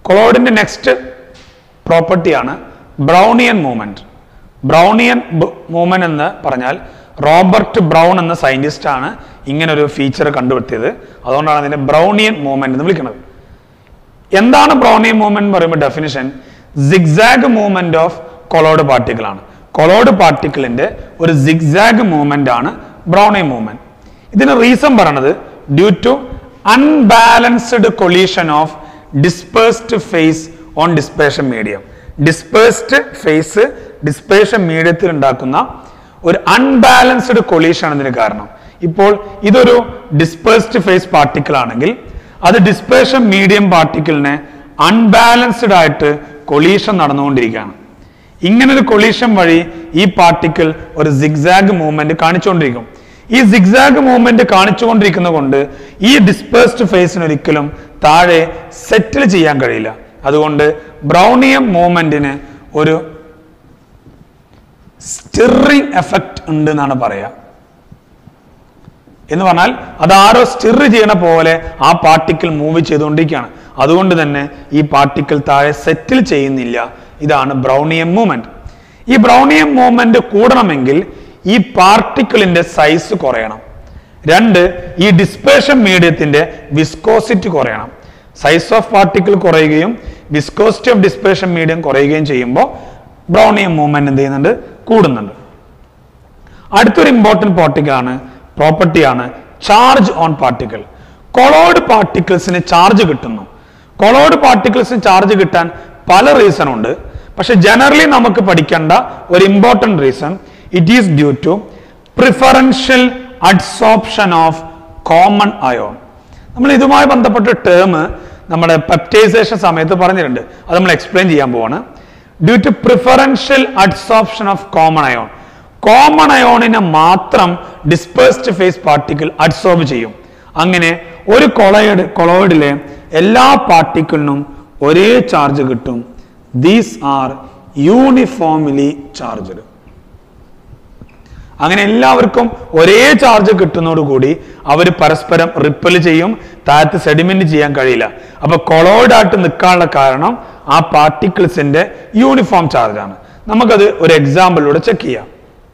കൊളോയിഡിന്റെ next പ്രോപ്പർട്ടിയാണ് Brownian movement Brownian movement എന്ന് പറഞ്ഞാൽ റോബർട്ട് ബ്രൗൺ എന്ന സയന്റിസ്റ്റ് ആണ് ഇങ്ങനെ ഒരു ഫീച്ചർ കണ്ടുപിടുത്തിയത് അതുകൊണ്ടാണ് അതിനെ ബ്രൗണിയൻ മൂവ്മെന്റ് എന്ന് വിളിക്കുന്നത് എന്താണ് ബ്രൗണിയൻ മൂവ്മെന്റ് എന്ന് പറയുമ്പോൾ definition zigzag movement of colloid particle ആണ് കൊളോഡ് പാർട്ടിക്കിളിന്റെ ഒരു സിഗ്സാഗ് മൂവ്മെന്റ് ആണ് ബ്രൗണിയൻ മൂവ്മെന്റ് ഇതിന് റീസൺ പറയണത് due to unbalanced collision of dispersed phase on dispersion medium dispersed phase dispersion മീഡിയത്തിൽ ഉണ്ടാക്കുന്ന ഒരു അൺബാലൻസ്ഡ് കൊളീഷൻ ആണ് ഇതിന് കാരണം ഇപ്പോൾ ഇതൊരു ഡിസ്പേഴ്സ്ഡ് ഫേസ് പാർട്ടിക്കിൾ ആണെങ്കിൽ അത് ഡിസ്പേഷൻ മീഡിയം പാർട്ടിക്കിളിനെ അൺബാലൻസ്ഡ് ആയിട്ട് കൊളീഷൻ നടന്നുകൊണ്ടിരിക്കുകയാണ് ഇങ്ങനെ ഒരു കൊളീഷൻ വഴി ഈ പാർട്ടിക്കിൾ ഒരു സിഗ്സാഗ് മൂവ്മെന്റ് കാണിച്ചുകൊണ്ടിരിക്കും ഈ സിഗ്സാഗ് മൂവ്മെന്റ് കാണിച്ചുകൊണ്ടിരിക്കുന്നത് കൊണ്ട് ഈ ഡിസ്പേഴ്സ്ഡ് ഫേസിന് ഒരിക്കലും താഴെ സെറ്റിൽ ചെയ്യാൻ കഴിയില്ല അതുകൊണ്ട് ബ്രൗണിയം മൂവ്മെന്റിന് ഒരു സ്റ്റിറിങ് എഫക്റ്റ് ഉണ്ട് എന്നാണ് പറയാ എന്ന് പറഞ്ഞാൽ അത് ആരോ സ്റ്റിർ ചെയ്യണ പോലെ ആ പാർട്ടിക്കിൾ മൂവ് ചെയ്തുകൊണ്ടിരിക്കുകയാണ് അതുകൊണ്ട് തന്നെ ഈ പാർട്ടിക്കിൾ താഴെ സെറ്റിൽ ചെയ്യുന്നില്ല ഇതാണ് ബ്രൗണിയം മൂവ്മെന്റ് ഈ ബ്രൗണിയം മൂവ്മെന്റ് കൂടണമെങ്കിൽ ഈ പാർട്ടിക്കിളിന്റെ സൈസ് കുറയണം രണ്ട് ഈ ഡിസ്പേഷൻ മീഡിയത്തിന്റെ വിസ്കോസിറ്റി കുറയണം സൈസ് ഓഫ് പാർട്ടിക്കിൾ കുറയുകയും വിസ്കോസിറ്റി ഓഫ് ഡിസ്പേഷൻ മീഡിയം കുറയുകയും ചെയ്യുമ്പോൾ ബ്രൗണിയം മൂവ്മെന്റ് എന്ത് ചെയ്യുന്നുണ്ട് കൂടുന്നുണ്ട് അടുത്തൊരു ഇമ്പോർട്ടൻറ്റ് പാർട്ടിക്കിൾ ആണ് പ്രോപ്പർട്ടിയാണ് ചാർജ് ഓൺ പാർട്ടിക്കിൾ കൊളോഡ് പാർട്ടിക്കിൾസിന് ചാർജ് കിട്ടുന്നു കൊളോഡ് പാർട്ടിക്കിൾസിന് ചാർജ് കിട്ടാൻ പല റീസൺ ഉണ്ട് പക്ഷെ ജനറലി നമുക്ക് പഠിക്കേണ്ട ഒരു important reason it is due to preferential adsorption of common ion നമ്മൾ ഇതുമായി ബന്ധപ്പെട്ട ടേം നമ്മുടെ പെപ്റ്റൈസേഷൻ സമയത്ത് പറഞ്ഞിട്ടുണ്ട് അത് നമ്മൾ എക്സ്പ്ലെയിൻ ചെയ്യാൻ പോവാണ് due to preferential adsorption of common ion common അയോണിനെ മാത്രം ഡിസ്പേഴ്സ്ഡ് ഫേസ് പാർട്ടിക്കിൾ അഡ്സോർബ് ചെയ്യും അങ്ങനെ ഒരു കൊളോയിഡ് കൊളോയിഡിലെ എല്ലാ പാർട്ടിക്കിളിനും ഒരേ ചാർജ് കിട്ടും ദീസ് ആർ യൂണിഫോംലി ചാർജ്ഡ് അങ്ങനെ എല്ലാവർക്കും ഒരേ ചാർജ് കിട്ടുന്നതോടുകൂടി അവർ പരസ്പരം റിപ്പൽ ചെയ്യും താഴത്ത് സെഡിമെന്റ് ചെയ്യാൻ കഴിയില്ല അപ്പൊ കൊളോയിഡായിട്ട് നിൽക്കാനുള്ള കാരണം ആ പാർട്ടിക്കിൾസിന്റെ യൂണിഫോം ചാർജാണ് നമുക്കത് ഒരു എക്സാമ്പിളിലൂടെ ചെക്ക് ചെയ്യാം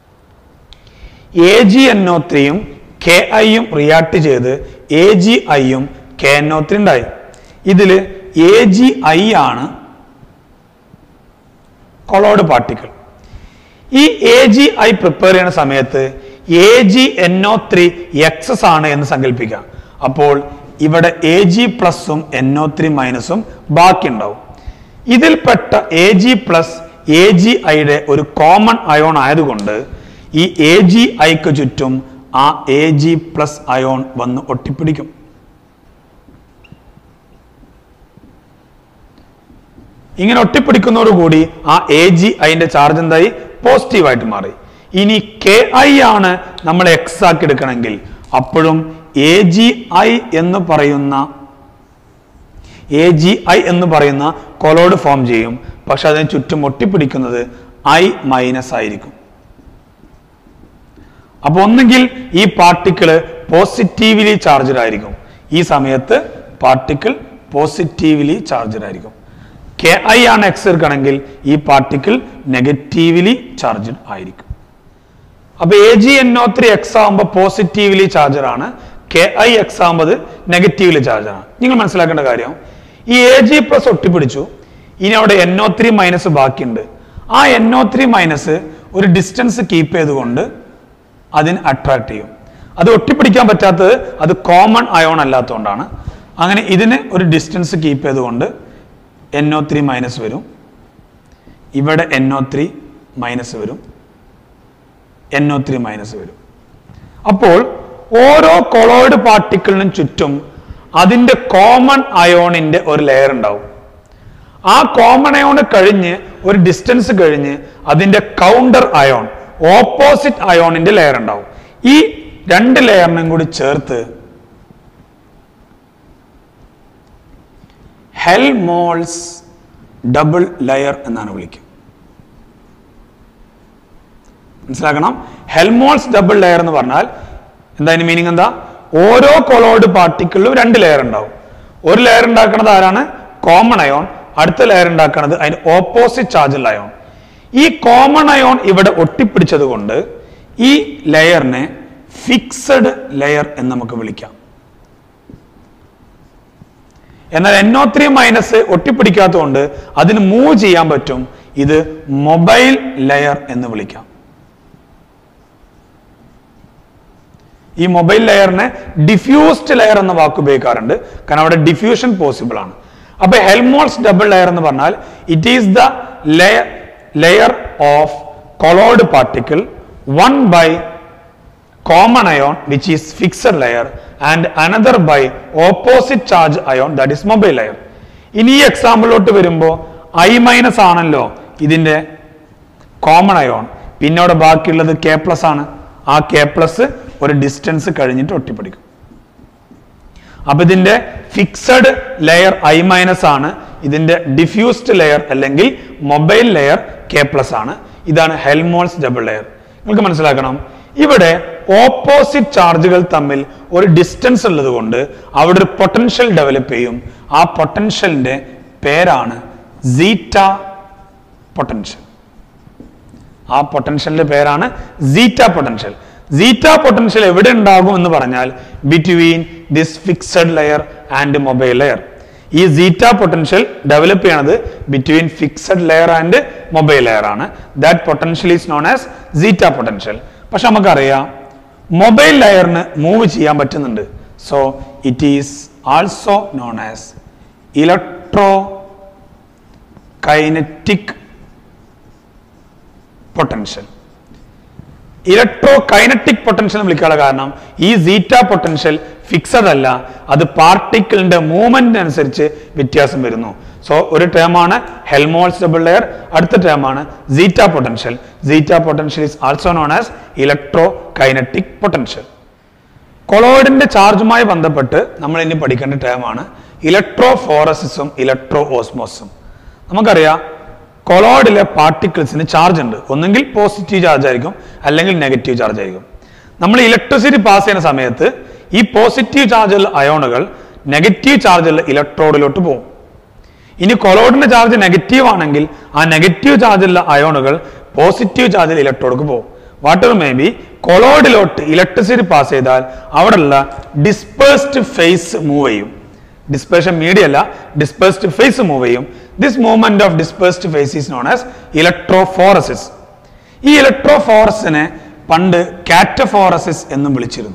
എ ജി എൻ ഒ ത്രീയും കെ ഐയും റിയാക്ട് ചെയ്ത് എ ജി ഐയും കെ എൻ ഒ ത്രീ ഉണ്ടായി ഇതിൽ എ ജി ഐ ആണ് കൊളോഡ് പാർട്ടിക്കിൾ ഈ എ ജി ഐ പ്രിപ്പയർ ചെയ്യുന്ന സമയത്ത് A G N O three excess ആണ് എന്ന് സങ്കല്പിക്കാം അപ്പോൾ ഇവിടെ എ ജി പ്ലസും എൻ ഒ ത്രീ മൈനസും ബാക്കി ഉണ്ടാവും ഇതിൽപ്പെട്ട A G plus A G ഐയുടെ ഒരു കോമൺ അയോൺ ആയതുകൊണ്ട് ഈ എ ജി ഐക്ക് ചുറ്റും ആ എ ജി പ്ലസ് അയോൺ വന്ന് ഒട്ടിപ്പിടിക്കും ഇങ്ങനെ ഒട്ടിപ്പിടിക്കുന്നതോടുകൂടി ആ എ ജി ഐന്റെ ചാർജ് എന്തായി പോസിറ്റീവായിട്ട് മാറി ഇനി കെ ഐ ആണ് നമ്മൾ എക്സ് ആക്കി എടുക്കണമെങ്കിൽ അപ്പോഴും എ ജി ഐ എന്ന് പറയുന്ന എ ജി ഐ എന്ന് പറയുന്ന കൊലോഡ് ഫോം ചെയ്യും പക്ഷെ അതിന് ചുറ്റും ഒട്ടിപ്പിടിക്കുന്നത് ഐ മൈനസ് ആയിരിക്കും അപ്പൊ ഒന്നുകിൽ ഈ പാർട്ടിക്കിള് പോസിറ്റീവ്ലി ചാർജഡ് ആയിരിക്കും ഈ സമയത്ത് പാർട്ടിക്കിൾ പോസിറ്റീവ്ലി ചാർജഡ് ആയിരിക്കും കെ ഐ ആണ് എക്സ് എടുക്കണമെങ്കിൽ ഈ പാർട്ടിക്കിൾ നെഗറ്റീവ്ലി ചാർജഡ് ആയിരിക്കും അപ്പൊ A G N O three excess ആകുമ്പോൾ പോസിറ്റീവ്ലി ചാർജർ ആണ് കെ ഐ എക്സ് ആകുമ്പോൾ നെഗറ്റീവ്ലി ചാർജർ ആണ് നിങ്ങൾ മനസ്സിലാക്കേണ്ട കാര്യം ഈ എ ജി പ്ലസ് ഒട്ടിപ്പിടിച്ചു ഇനി അവിടെ എൻ ഒ ത്രീ മൈനസ് ബാക്കിയുണ്ട് ആ എൻ ഒ ത്രീ മൈനസ് ഒരു ഡിസ്റ്റൻസ് കീപ്പ് ചെയ്തുകൊണ്ട് അതിന് അട്രാക്ട് ചെയ്യും അത് ഒട്ടിപ്പിടിക്കാൻ പറ്റാത്തത് അത് കോമൺ അയോൺ അല്ലാത്തതുകൊണ്ടാണ് അങ്ങനെ ഇതിന് ഒരു ഡിസ്റ്റൻസ് കീപ്പ് ചെയ്തുകൊണ്ട് എൻ ഒ ത്രീ മൈനസ് വരും ഇവിടെ എൻ ഒ ത്രീ മൈനസ് വരും എൻ ഒ ത്രീ മൈനസ് വരും അപ്പോൾ ഓരോ കൊളോയിഡ് പാർട്ടിക്കിളിനും ചുറ്റും അതിന്റെ കോമൺ അയോണിന്റെ ഒരു ലെയർ ഉണ്ടാവും ആ കോമൺ അയോൺ കഴിഞ്ഞ് ഒരു ഡിസ്റ്റൻസ് കഴിഞ്ഞ് അതിന്റെ കൗണ്ടർ അയോൺ ഓപ്പോസിറ്റ് അയോണിന്റെ ലെയർ ഉണ്ടാവും ഈ രണ്ട് ലെയറിനും കൂടി ചേർത്ത് ഹെൽമോൾസ് ഡബിൾ ലെയർ എന്നാണ് വിളിക്കുക മനസ്സിലാക്കണം ഹെൽമോൾസ് ഡബിൾ ലെയർ എന്ന് പറഞ്ഞാൽ എന്താ അതിന് മീനിങ് എന്താ ഓരോ കൊളോയിഡ് പാർട്ടിക്കിളിലും രണ്ട് ലെയർ ഉണ്ടാവും ഒരു ലെയർ ഉണ്ടാക്കുന്നത് ആരാണ് കോമൺ അയോൺ അടുത്ത ലെയർ ഉണ്ടാക്കുന്നത് അതിന് ഓപ്പോസിറ്റ് ചാർജുള്ള അയോൺ ഈ കോമൺ അയോൺ ഇവിടെ ഒട്ടിപ്പിടിച്ചത് കൊണ്ട് ഈ ലെയറിനെ ഫിക്സഡ് ലെയർ എന്ന് നമുക്ക് വിളിക്കാം എന്നാൽ NO3 ത്രീ മൈനസ് ഒട്ടിപ്പിടിക്കാത്തതുകൊണ്ട് അതിന് മൂവ് ചെയ്യാൻ പറ്റും ഇത് മൊബൈൽ ലെയർ എന്ന് വിളിക്കാം ഈ മൊബൈൽ ലെയറിനെ ഡിഫ്യൂസ്ഡ് ലെയർ എന്ന വാക്ക് ഉപയോഗിക്കാറുണ്ട് കാരണം അവിടെ ഡിഫ്യൂഷൻ പോസിബിൾ ആണ് അപ്പൊ ഹെൽമോൾസ് ഡബിൾ ലെയർ എന്ന് പറഞ്ഞാൽ it is the layer layer of colloid particle one by common ion which is fixed layer and another by opposite charge ion that is mobile layer ഇനി ഈ എക്സാമ്പിളിലോട്ട് വരുമ്പോൾ I minus ആണല്ലോ ഇതിന്റെ common ion പിന്നെ അവിടെ ബാക്കിയുള്ളത് കെ പ്ലസ് ആണ് ആ കെ പ്ലസ് ഒരു ഡിസ്റ്റൻസ് കഴിഞ്ഞിട്ട് ഒട്ടിപ്പിടിക്കും അപ്പൊ ഇതിന്റെ ഫിക്സഡ് ലെയർ ഐ മൈനസ് ആണ് ഇതിന്റെ ഡിഫ്യൂസ്ഡ് ലെയർ അല്ലെങ്കിൽ മൊബൈൽ ലെയർ കെ പ്ലസ് ആണ് ഇതാണ് ഹെൽമോൾസ് ഡബിൾ ലെയർ നിങ്ങൾക്ക് മനസ്സിലാക്കണം ഇവിടെ ഓപ്പോസിറ്റ് ചാർജുകൾ തമ്മിൽ ഒരു ഡിസ്റ്റൻസ് ഉള്ളത് കൊണ്ട് അവിടെ ഒരു പൊട്ടൻഷ്യൽ ഡെവലപ്പ് ചെയ്യും ആ പൊട്ടൻഷ്യലിന്റെ പേരാണ് സീറ്റ പൊട്ടൻഷ്യൽ ആ പൊട്ടൻഷ്യലിന്റെ പേരാണ് സീറ്റ പൊട്ടൻഷ്യൽ സീറ്റ പൊട്ടൻഷ്യൽ എവിടെ ഉണ്ടാകും എന്ന് പറഞ്ഞാൽ between this fixed layer and mobile layer ഈ സീറ്റ പൊട്ടൻഷ്യൽ ഡെവലപ്പ് ചെയ്യണത് between fixed layer and mobile layer ആണ് that potential is known as zeta potential പക്ഷെ നമുക്കറിയാം മൊബൈൽ ലെയറിന് മൂവ് ചെയ്യാൻ പറ്റുന്നുണ്ട് so it is also known as electrokinetic potential electrokinetic potential എന്ന് വിളിക്കാനുള്ള കാരണം ഈ സീറ്റ പൊട്ടൻഷ്യൽ ഫിക്സഡ് അല്ല അത് പാർട്ടിക്കിളിന്റെ മൂവ്മെന്റ് അനുസരിച്ച് വ്യത്യാസം വരുന്നു സോ ഒരു ടേമാണ് ഹെൽമോൾസ് ഡബിൾ ലെയർ അടുത്ത ടേമാണ് zeta potential zeta potential is also known as electrokinetic potential കൊളോയിഡിന്റെ ചാർജുമായി ബന്ധപ്പെട്ട് നമ്മൾ ഇനി പഠിക്കേണ്ട ടേമാണ് ഇലക്ട്രോ ഫോറസിസും ഇലക്ട്രോ ഓസ്മോസും നമുക്കറിയാം കൊളോയിഡിലെ പാർട്ടിക്കിൾസിന് ചാർജ് ഉണ്ട് ഒന്നെങ്കിൽ പോസിറ്റീവ് ചാർജ് ആയിരിക്കും അല്ലെങ്കിൽ നെഗറ്റീവ് ചാർജ് ആയിരിക്കും നമ്മൾ ഇലക്ട്രിസിറ്റി പാസ് ചെയ്യുന്ന സമയത്ത് ഈ പോസിറ്റീവ് ചാർജുള്ള അയോണുകൾ നെഗറ്റീവ് ചാർജുള്ള ഇലക്ട്രോഡിലോട്ട് പോകും ഇനി കൊളോയിഡിന്റെ ചാർജ് നെഗറ്റീവ് ആണെങ്കിൽ ആ നെഗറ്റീവ് ചാർജുള്ള അയോണുകൾ പോസിറ്റീവ് ചാർജിൽ ഇലക്ട്രോഡിലേക്ക് പോകും വാട്ടർ മേ ബി കൊളോയിഡിലോട്ട് ഇലക്ട്രിസിറ്റി പാസ് ചെയ്താൽ അവിടെയുള്ള ഡിസ്പേഴ്സ്ഡ് ഫേസ് മൂവ് ചെയ്യും ഡിസ്പേർഷൻ മീഡിയ അല്ല ഡിസ്പേഴ്സ്ഡ് ഫേസ് മൂവ് ചെയ്യും this movement of dispersed phase is known as electrophoresis ഈ ഇലക്ട്രോഫോറസിനെ പണ്ട് കാറ്റഫോറസിസ് എന്നും വിളിച്ചിരുന്നു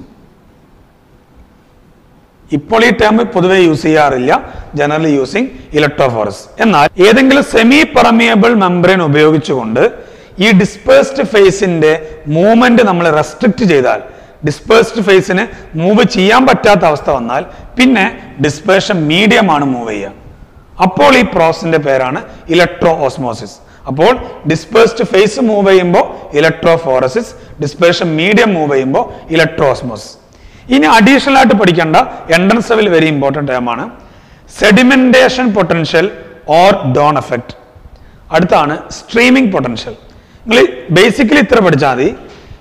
ഇപ്പോൾ ഈ ടേം പൊതുവെ യൂസ് ചെയ്യാറില്ല ജനറലി യൂസിങ് ഇലക്ട്രോഫോറസ് എന്നാൽ ഏതെങ്കിലും സെമി പെർമിയബിൾ മെംബ്രെയിൻ ഉപയോഗിച്ചുകൊണ്ട് ഈ ഡിസ്പേഴ്സ്ഡ് ഫേസിന്റെ മൂവ്മെന്റ് നമ്മൾ റെസ്ട്രിക്ട് ചെയ്താൽ ഡിസ്പേഴ്സ്ഡ് ഫേസിന് മൂവ് ചെയ്യാൻ പറ്റാത്ത അവസ്ഥ വന്നാൽ പിന്നെ ഡിസ്പേർഷൻ മീഡിയമാണ് മൂവ് ചെയ്യുക അപ്പോൾ ഈ പ്രോസസിന്റെ പേരാണ് ഇലക്ട്രോ ഓസ്മോസിസ് അപ്പോൾ ഡിസ്പേഴ്സ്ഡ് ഫേസ് മൂവ് ചെയ്യുമ്പോൾ ഇലക്ട്രോഫോറസിസ് ഡിസ്പേർഷൻ മീഡിയം മൂവ് ചെയ്യുമ്പോൾ ഇലക്ട്രോ ഓസ്മോസിസ് ഇനി അഡീഷണൽ ആയിട്ട് പഠിക്കേണ്ട എൻട്രൻസ് ലെവൽ വെരി ഇമ്പോർട്ടൻറ്റ് ടൈമാണ് sedimentation potential or Dorn effect അടുത്താണ് സ്ട്രീമിംഗ് പൊട്ടൻഷ്യൽ നിങ്ങൾ ബേസിക്കലി ഇത്ര പഠിച്ചാൽ മതി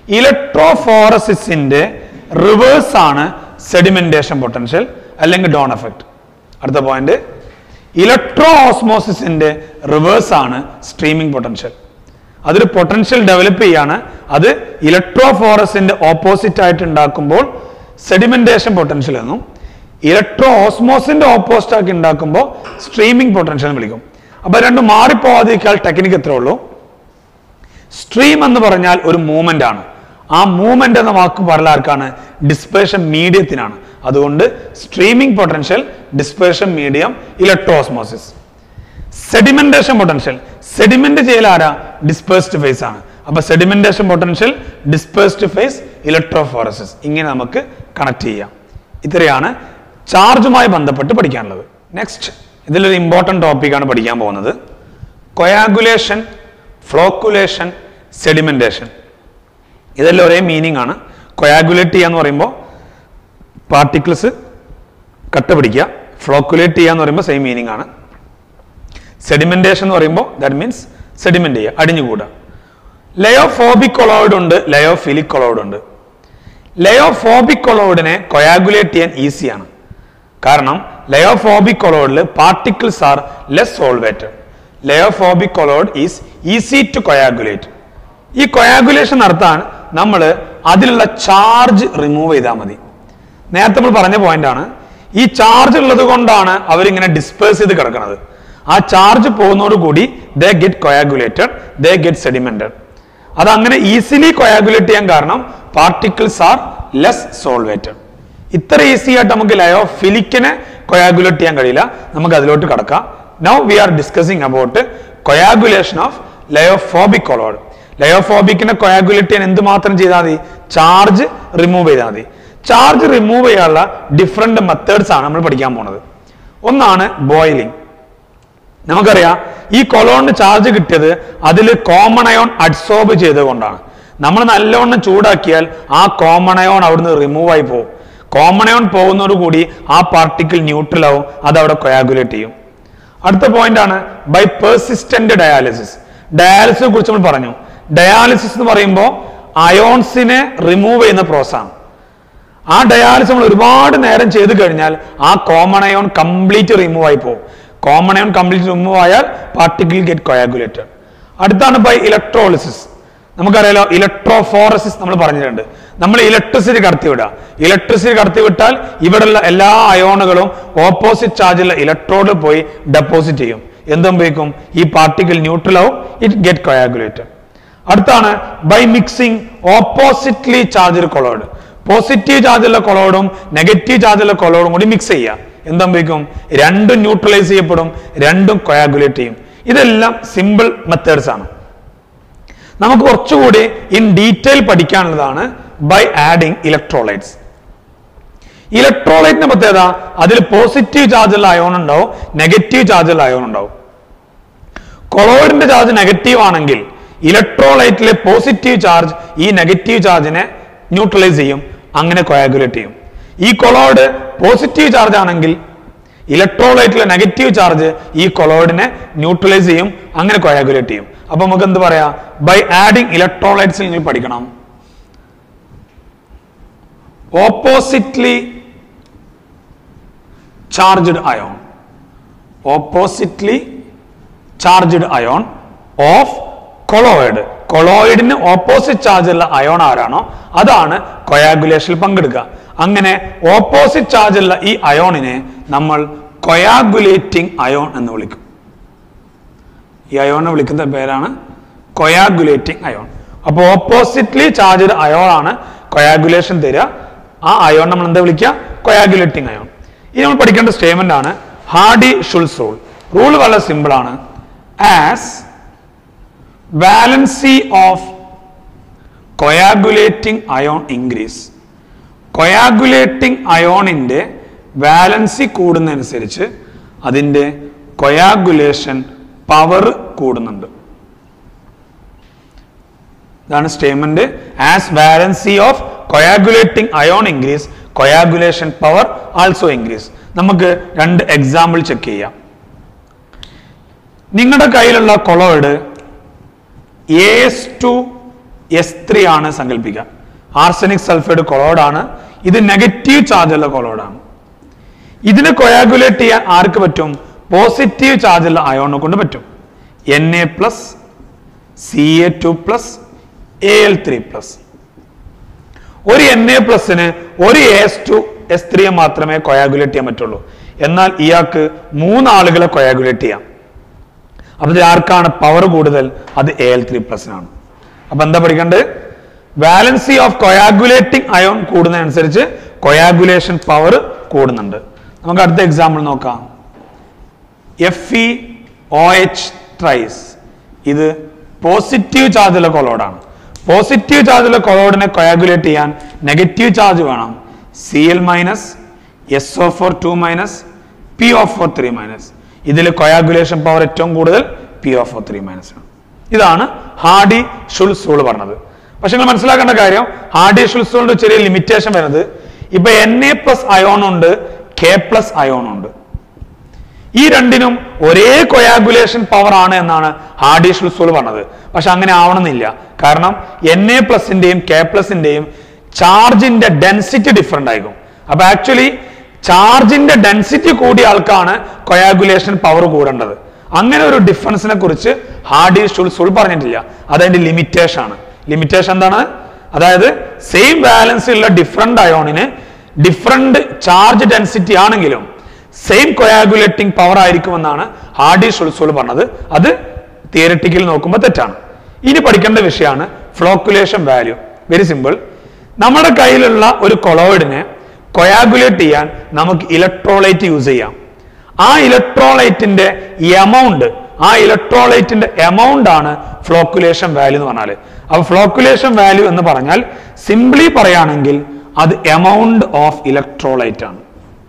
ഇലക്ട്രോഫോറസിസിന്റെ റിവേഴ്സ് ആണ് സെഡിമെന്റേഷൻ പൊട്ടൻഷ്യൽ അല്ലെങ്കിൽ ഡോൺ എഫക്റ്റ് അടുത്ത പോയിന്റ് ഇലക്ട്രോ ഓസ്മോസിസിന്റെ റിവേഴ്സ് ആണ് സ്ട്രീമിംഗ് പൊട്ടൻഷ്യൽ അതൊരു പൊട്ടൻഷ്യൽ ഡെവലപ്പ് ചെയ്യാണ് അത് ഇലക്ട്രോഫോറസിന്റെ ഓപ്പോസിറ്റ് ആയിട്ട് ഉണ്ടാക്കുമ്പോൾ സെഡിമെന്റേഷൻ പൊട്ടൻഷ്യൽ എന്നും ഇലക്ട്രോ ഓസ്മോസിന്റെ ഓപ്പോസിറ്റ് ആക്കി ഉണ്ടാക്കുമ്പോൾ സ്ട്രീമിംഗ് പൊട്ടൻഷ്യൽ എന്ന് വിളിക്കും അപ്പൊ രണ്ടും മാറിപ്പോവാതിരിക്കാൻ ടെക്നിക്ക് എത്ര ഉള്ളൂ സ്ട്രീം എന്ന് പറഞ്ഞാൽ ഒരു മൂവ്മെന്റ് ആണ് ആ മൂവ്മെന്റ് എന്ന വാക്ക് പറഞ്ഞ ആർക്കാണ് ഡിസ്പേർഷൻ മീഡിയത്തിനാണ് അതുകൊണ്ട് streaming potential dispersion medium electroosmosis sedimentation potential sediment ചെയ്യൽ ആരാ ഡിസ്പേഴ്സ്ഡ് ഫേസ് ആണ് അപ്പൊ sedimentation potential dispersed phase electrophoresis ഇങ്ങനെ നമുക്ക് കണക്ട് ചെയ്യാം ഇത്രയാണ് ചാർജുമായി ബന്ധപ്പെട്ട് പഠിക്കാനുള്ളത് നെക്സ്റ്റ് ഇതിലൊരു ഇമ്പോർട്ടൻറ്റ് ടോപ്പിക്കാണ് പഠിക്കാൻ പോകുന്നത് കൊയാഗുലേഷൻ ഫ്ലോക്കുലേഷൻ സെഡിമെന്റേഷൻ ഇതെല്ലാം ഒരേ മീനിങ് ആണ് കൊയാഗുലേറ്റ് ചെയ്യുക എന്ന് പറയുമ്പോൾ പാർട്ടിക്കിൾസ് കട്ട പിടിക്കുക ഫ്ലോക്കുലേറ്റ് ചെയ്യുക എന്ന് പറയുമ്പോൾ സെയിം മീനിങ് ആണ് സെഡിമെന്റേഷൻ എന്ന് പറയുമ്പോൾ ദാറ്റ് മീൻസ് സെഡിമെന്റ് ചെയ്യുക അടിഞ്ഞുകൂടുക ലയോഫോബിക് കൊളോയിഡ് ഉണ്ട് ലയോഫിലിക് കൊളോയിഡ് ഉണ്ട് ലയോഫോബിക് കൊളോയിഡിനെ കൊയാഗുലേറ്റ് ചെയ്യാൻ ഈസിയാണ് കാരണം ലയോഫോബിക് കൊളോയിഡിൽ particles are less solvated lyophobic colloid is easy to coagulate ഈ കൊയാഗുലേഷൻ നടത്താൻ നമ്മൾ അതിലുള്ള ചാർജ് റിമൂവ് ചെയ്താൽ മതി നേരത്തെ നമ്മൾ പറഞ്ഞ പോയിന്റ് ആണ് ഈ ചാർജ് ഉള്ളത് കൊണ്ടാണ് അവരിങ്ങനെ ഡിസ്പേഴ്സ് ചെയ്ത് കിടക്കുന്നത് ആ ചാർജ് പോകുന്നതോടുകൂടി they get coagulated they get sedimented അത് അങ്ങനെ ഈസിലി കൊയാഗുലേറ്റ് ചെയ്യാൻ കാരണം പാർട്ടിക്കിൾസ് ആർ ലെസ് സോൾവേറ്റഡ് ഇത്ര ഈസി ആയിട്ട് നമുക്ക് ലയോഫിലിക്കിനെ കൊയാഗുലേറ്റ് ചെയ്യാൻ കഴിയില്ല നമുക്ക് അതിലോട്ട് കടക്കാം now we are discussing about coagulation of lyophobic colloid ലയോഫോബിക്കിനെ കൊയാഗുലേറ്റ് ചെയ്യാൻ എന്ത് മാത്രം ചെയ്താൽ മതി ചാർജ് റിമൂവ് ചെയ്താൽ മതി ചാർജ് റിമൂവ് ചെയ്യാനുള്ള ഡിഫറെന്റ് മെത്തേഡ്സ് ആണ് നമ്മൾ പഠിക്കാൻ പോണത് ഒന്നാണ് ബോയിലിംഗ് നമുക്കറിയാം ഈ കൊളോണിന് ചാർജ് കിട്ടിയത് അതിൽ കോമൺ അയോൺ അഡ്സോർബ് ചെയ്തുകൊണ്ടാണ് നമ്മൾ നല്ലവണ്ണം ചൂടാക്കിയാൽ ആ കോമൺ അയോൺ അവിടുന്ന് റിമൂവ് ആയി പോകും കോമൺ അയോൺ പോകുന്നതോടുകൂടി ആ പാർട്ടിക്കിൾ ന്യൂട്രൽ ആവും അത് അവിടെ കൊയാഗുലേറ്റ് ചെയ്യും അടുത്ത പോയിന്റ് ആണ് ബൈ പെർസിസ്റ്റന്റ് ഡയാലിസിസ് ഡയാലിസിനെ കുറിച്ച് നമ്മൾ പറഞ്ഞു ഡയാലിസിസ് എന്ന് പറയുമ്പോൾ അയോൺസിനെ റിമൂവ് ചെയ്യുന്ന പ്രോസസ് ആണ് ആ ഡയാലിസിസ് നമ്മൾ ഒരുപാട് നേരം ചെയ്തു കഴിഞ്ഞാൽ ആ കോമൺ അയോൺ കംപ്ലീറ്റ് റിമൂവ് ആയി പോകും കോമൺ അയോൺ കംപ്ലീറ്റ് റിമൂവ് ആയാൽ പാർട്ടിക്കിൾ ഗെറ്റ് കൊയാഗുലേറ്റഡ് അടുത്താണ് ബൈ ഇലക്ട്രോളിസിസ് നമുക്കറിയാലോ ഇലക്ട്രോഫോറസിസ് നമ്മൾ പറഞ്ഞിട്ടുണ്ട് നമ്മൾ ഇലക്ട്രിസിറ്റി കടത്തിവിടുക ഇലക്ട്രിസിറ്റി കടത്തിവിട്ടാൽ ഇവിടെയുള്ള എല്ലാ അയോണുകളും ഓപ്പോസിറ്റ് ചാർജുള്ള ഇലക്ട്രോഡ് പോയി ഡെപ്പോസിറ്റ് ചെയ്യും എന്തുമ്പേക്കും ഈ പാർട്ടിക്കിൾ ന്യൂട്രൽ ആവും ഇറ്റ് ഗെറ്റ് കൊയാഗുലേറ്റഡ് അടുത്താണ് by mixing oppositely charge colloid positive ചാർജുള്ള കൊളോയിഡും നെഗറ്റീവ് ചാർജുള്ള കൊളോയിഡും കൂടി മിക്സ് ചെയ്യുക എന്തുമ്പേക്കും രണ്ടും ന്യൂട്രലൈസ് ചെയ്യപ്പെടും രണ്ടും കൊയാഗുലേറ്റ് ചെയ്യും ഇതെല്ലാം സിമ്പിൾ മെത്തേഡ്സ് ആണ് നമുക്ക് കുറച്ചുകൂടി ഇൻ ഡീറ്റെയിൽ പഠിക്കാനുള്ളതാണ് ബൈ ആഡിങ് ഇലക്ട്രോലൈറ്റ്സ് ഇലക്ട്രോലൈറ്റിന്റെ പ്രത്യേകത അതിൽ പോസിറ്റീവ് ചാർജുള്ള അയോൺ ഉണ്ടാവും നെഗറ്റീവ് ചാർജുള്ള അയോൺ ഉണ്ടാവും കൊളോയിഡിന്റെ ചാർജ് നെഗറ്റീവ് ആണെങ്കിൽ ഇലക്ട്രോലൈറ്റിലെ പോസിറ്റീവ് ചാർജ് ഈ നെഗറ്റീവ് ചാർജിനെ ന്യൂട്രലൈസ് ചെയ്യും അങ്ങനെ കൊയാഗുലേറ്റ് ചെയ്യും ഈ കൊളോയിഡ് പോസിറ്റീവ് ചാർജ് ആണെങ്കിൽ ഇലക്ട്രോലൈറ്റിലെ നെഗറ്റീവ് ചാർജ് ഈ കൊളോയിഡിനെ ന്യൂട്രലൈസ് ചെയ്യും അങ്ങനെ കൊയാഗുലേറ്റ് ചെയ്യും അപ്പൊ നമുക്ക് എന്ത് പറയാം ബൈ ആഡിങ് ഇലക്ട്രോലൈറ്റ്സ് നിങ്ങൾ പഠിക്കണം oppositely charged ion oppositely charged ion of colloid കൊളോയിഡിന് ഓപ്പോസിറ്റ് ചാർജ് ഉള്ള അയോൺ ആരാണോ അതാണ് കൊയാഗുലേഷനിൽ പങ്കെടുക്കുക അങ്ങനെ ഓപ്പോസിറ്റ് ചാർജ് ഉള്ള ഈ അയോണിനെ നമ്മൾ കൊയാഗുലേറ്റിംഗ് അയോൺ എന്ന് വിളിക്കും ഈ അയോണിനെ വിളിക്കുന്ന പേരാണ് കൊയാഗുലേറ്റിംഗ് അയോൺ അപ്പോൾ ഓപ്പോസിറ്റ്ലി ചാർജ്ഡ് അയോൺ ആണ് കൊയാഗുലേഷൻ തരിക ആ അയോൺ നമ്മൾ എന്താ വിളിക്കുക കൊയാഗുലേറ്റിംഗ് അയോൺ ഇനി നമ്മൾ പഠിക്കേണ്ട സ്റ്റേറ്റ്മെന്റ് ആണ് ഹാർഡി ഷുൾസ് റൂൾ റൂൾ വളരെ സിമ്പിൾ ആണ് as valency of coagulating ion increase coagulating അയോണിന്റെ വാലൻസി കൂടുന്നതനുസരിച്ച് അതിന്റെ കൊയാഗുലേഷൻ പവർ കൂടുന്നുണ്ട് ഇതാണ് statement as valency of coagulating ion increase coagulation power also increase നമുക്ക് രണ്ട് എക്സാമ്പിൾ ചെക്ക് ചെയ്യാം നിങ്ങളുടെ കയ്യിലുള്ള colloid S two S three ആണ് സങ്കല്പിക്കുക ആർസനിക് സൾഫൈഡ് കൊളോയിഡ് ആണ് ഇത് നെഗറ്റീവ് ചാർജുള്ള കൊളോയിഡ് ആണ് ഇതിനെ കൊയാഗുലേറ്റ് ചെയ്യാൻ ആർക്ക് പറ്റും പോസിറ്റീവ് ചാർജുള്ള അയോണിനെ കൊണ്ട് പറ്റും N A plus C A two plus A L three plus ഒരു എൻ എ പ്ലസിന് ഒരു എസ് ടു എസ് ത്രീയെ മാത്രമേ കൊയാഗുലേറ്റ് ചെയ്യാൻ പറ്റുള്ളൂ എന്നാൽ ഇയാൾക്ക് മൂന്നാളുകളെ കൊയാഗുലേറ്റ് ചെയ്യാം അപ്പൊ ഇതിൽ ആർക്കാണ് പവർ കൂടുതൽ അത് എ എൽ ത്രീ പ്ലസിനാണ് അപ്പൊ എന്താ പഠിക്കേണ്ടത് വാലൻസി ഓഫ് കൊയാഗുലേറ്റിംഗ് അയോൺ കൂടുന്നതനുസരിച്ച് കൊയാഗുലേഷൻ പവർ കൂടുന്നുണ്ട് നമുക്ക് അടുത്ത എക്സാമ്പിൾ നോക്കാം F E O H thrice ഇത് പോസിറ്റീവ് ചാർജുള്ള കൊളോഡാണ് പോസിറ്റീവ് ചാർജുള്ള കൊളോഡിനെ കൊയാഗുലേറ്റ് ചെയ്യാൻ നെഗറ്റീവ് ചാർജ് വേണം C L minus S O four two minus P O four three minus ഇതിൽ കൊയാഗുലേഷൻ പവർ ഏറ്റവും കൂടുതൽ P O four three minus ആണ് ഇതാണ് ഹാർഡി ഷുൾസ് റൂൾ പറഞ്ഞത് പക്ഷെ നിങ്ങൾ മനസ്സിലാക്കേണ്ട കാര്യം ഹാർഡി ഷുൾസ് റൂളിന്റെ ചെറിയ ലിമിറ്റേഷൻ വരുന്നത് ഇപ്പൊ എൻ എ പ്ലസ് അയോൺ ഉണ്ട് കെ പ്ലസ് അയോൺ ഉണ്ട് ഈ രണ്ടിനും ഒരേ കൊയാഗുലേഷൻ പവർ ആണ് എന്നാണ് ഹാർഡി ഷുൾസോൾ പറഞ്ഞത് പക്ഷെ അങ്ങനെ ആവണമെന്നില്ല കാരണം എൻ എ പ്ലസിന്റെയും കെ പ്ലസിന്റെയും ചാർജിന്റെ ഡെൻസിറ്റി ഡിഫറെന്റ് ആയിരിക്കും അപ്പൊ ആക്ച്വലി ചാർജിന്റെ ഡെൻസിറ്റി കൂടിയ ആൾക്കാണ് കൊയാഗുലേഷൻ പവർ കൂടേണ്ടത് അങ്ങനെ ഒരു ഡിഫറൻസിനെ കുറിച്ച് ഹാർഡി ഷുൾസുൾ പറഞ്ഞിട്ടില്ല അതതിന്റെ ലിമിറ്റേഷൻ ആണ് ലിമിറ്റേഷൻ എന്താണ് അതായത് സെയിം ബാലൻസ് ഉള്ള ഡിഫറെന്റ് അയോണിന് ഡിഫറെന്റ് ചാർജ് ഡെൻസിറ്റി ആണെങ്കിലും സെയിം കൊയാഗുലേറ്റിംഗ് പവർ ആയിരിക്കുമെന്നാണ് ഹാർഡി ഷുൾസുൾ പറഞ്ഞത് അത് തിയററ്റിക്കൽ നോക്കുമ്പോൾ തെറ്റാണ് ഇനി പഠിക്കേണ്ട വിഷയമാണ് ഫ്ലോക്കുലേഷൻ വാല്യൂ വെരി സിമ്പിൾ നമ്മുടെ കയ്യിലുള്ള ഒരു കൊളോയിഡിനെ കൊയാഗുലേറ്റ് ചെയ്യാൻ നമുക്ക് ഇലക്ട്രോലൈറ്റ് യൂസ് ചെയ്യാം ആ ഇലക്ട്രോലൈറ്റിന്റെ എമൗണ്ട് ആ ഇലക്ട്രോലൈറ്റിന്റെ എമൗണ്ട് ആണ് ഫ്ലോക്കുലേഷൻ വാല്യൂ എന്ന് പറഞ്ഞാൽ അപ്പൊ ഫ്ലോക്കുലേഷൻ വാല്യൂ എന്ന് പറഞ്ഞാൽ സിംപ്ലി പറയുകയാണെങ്കിൽ അത് എമൗണ്ട് ഓഫ് ഇലക്ട്രോലൈറ്റ് ആണ്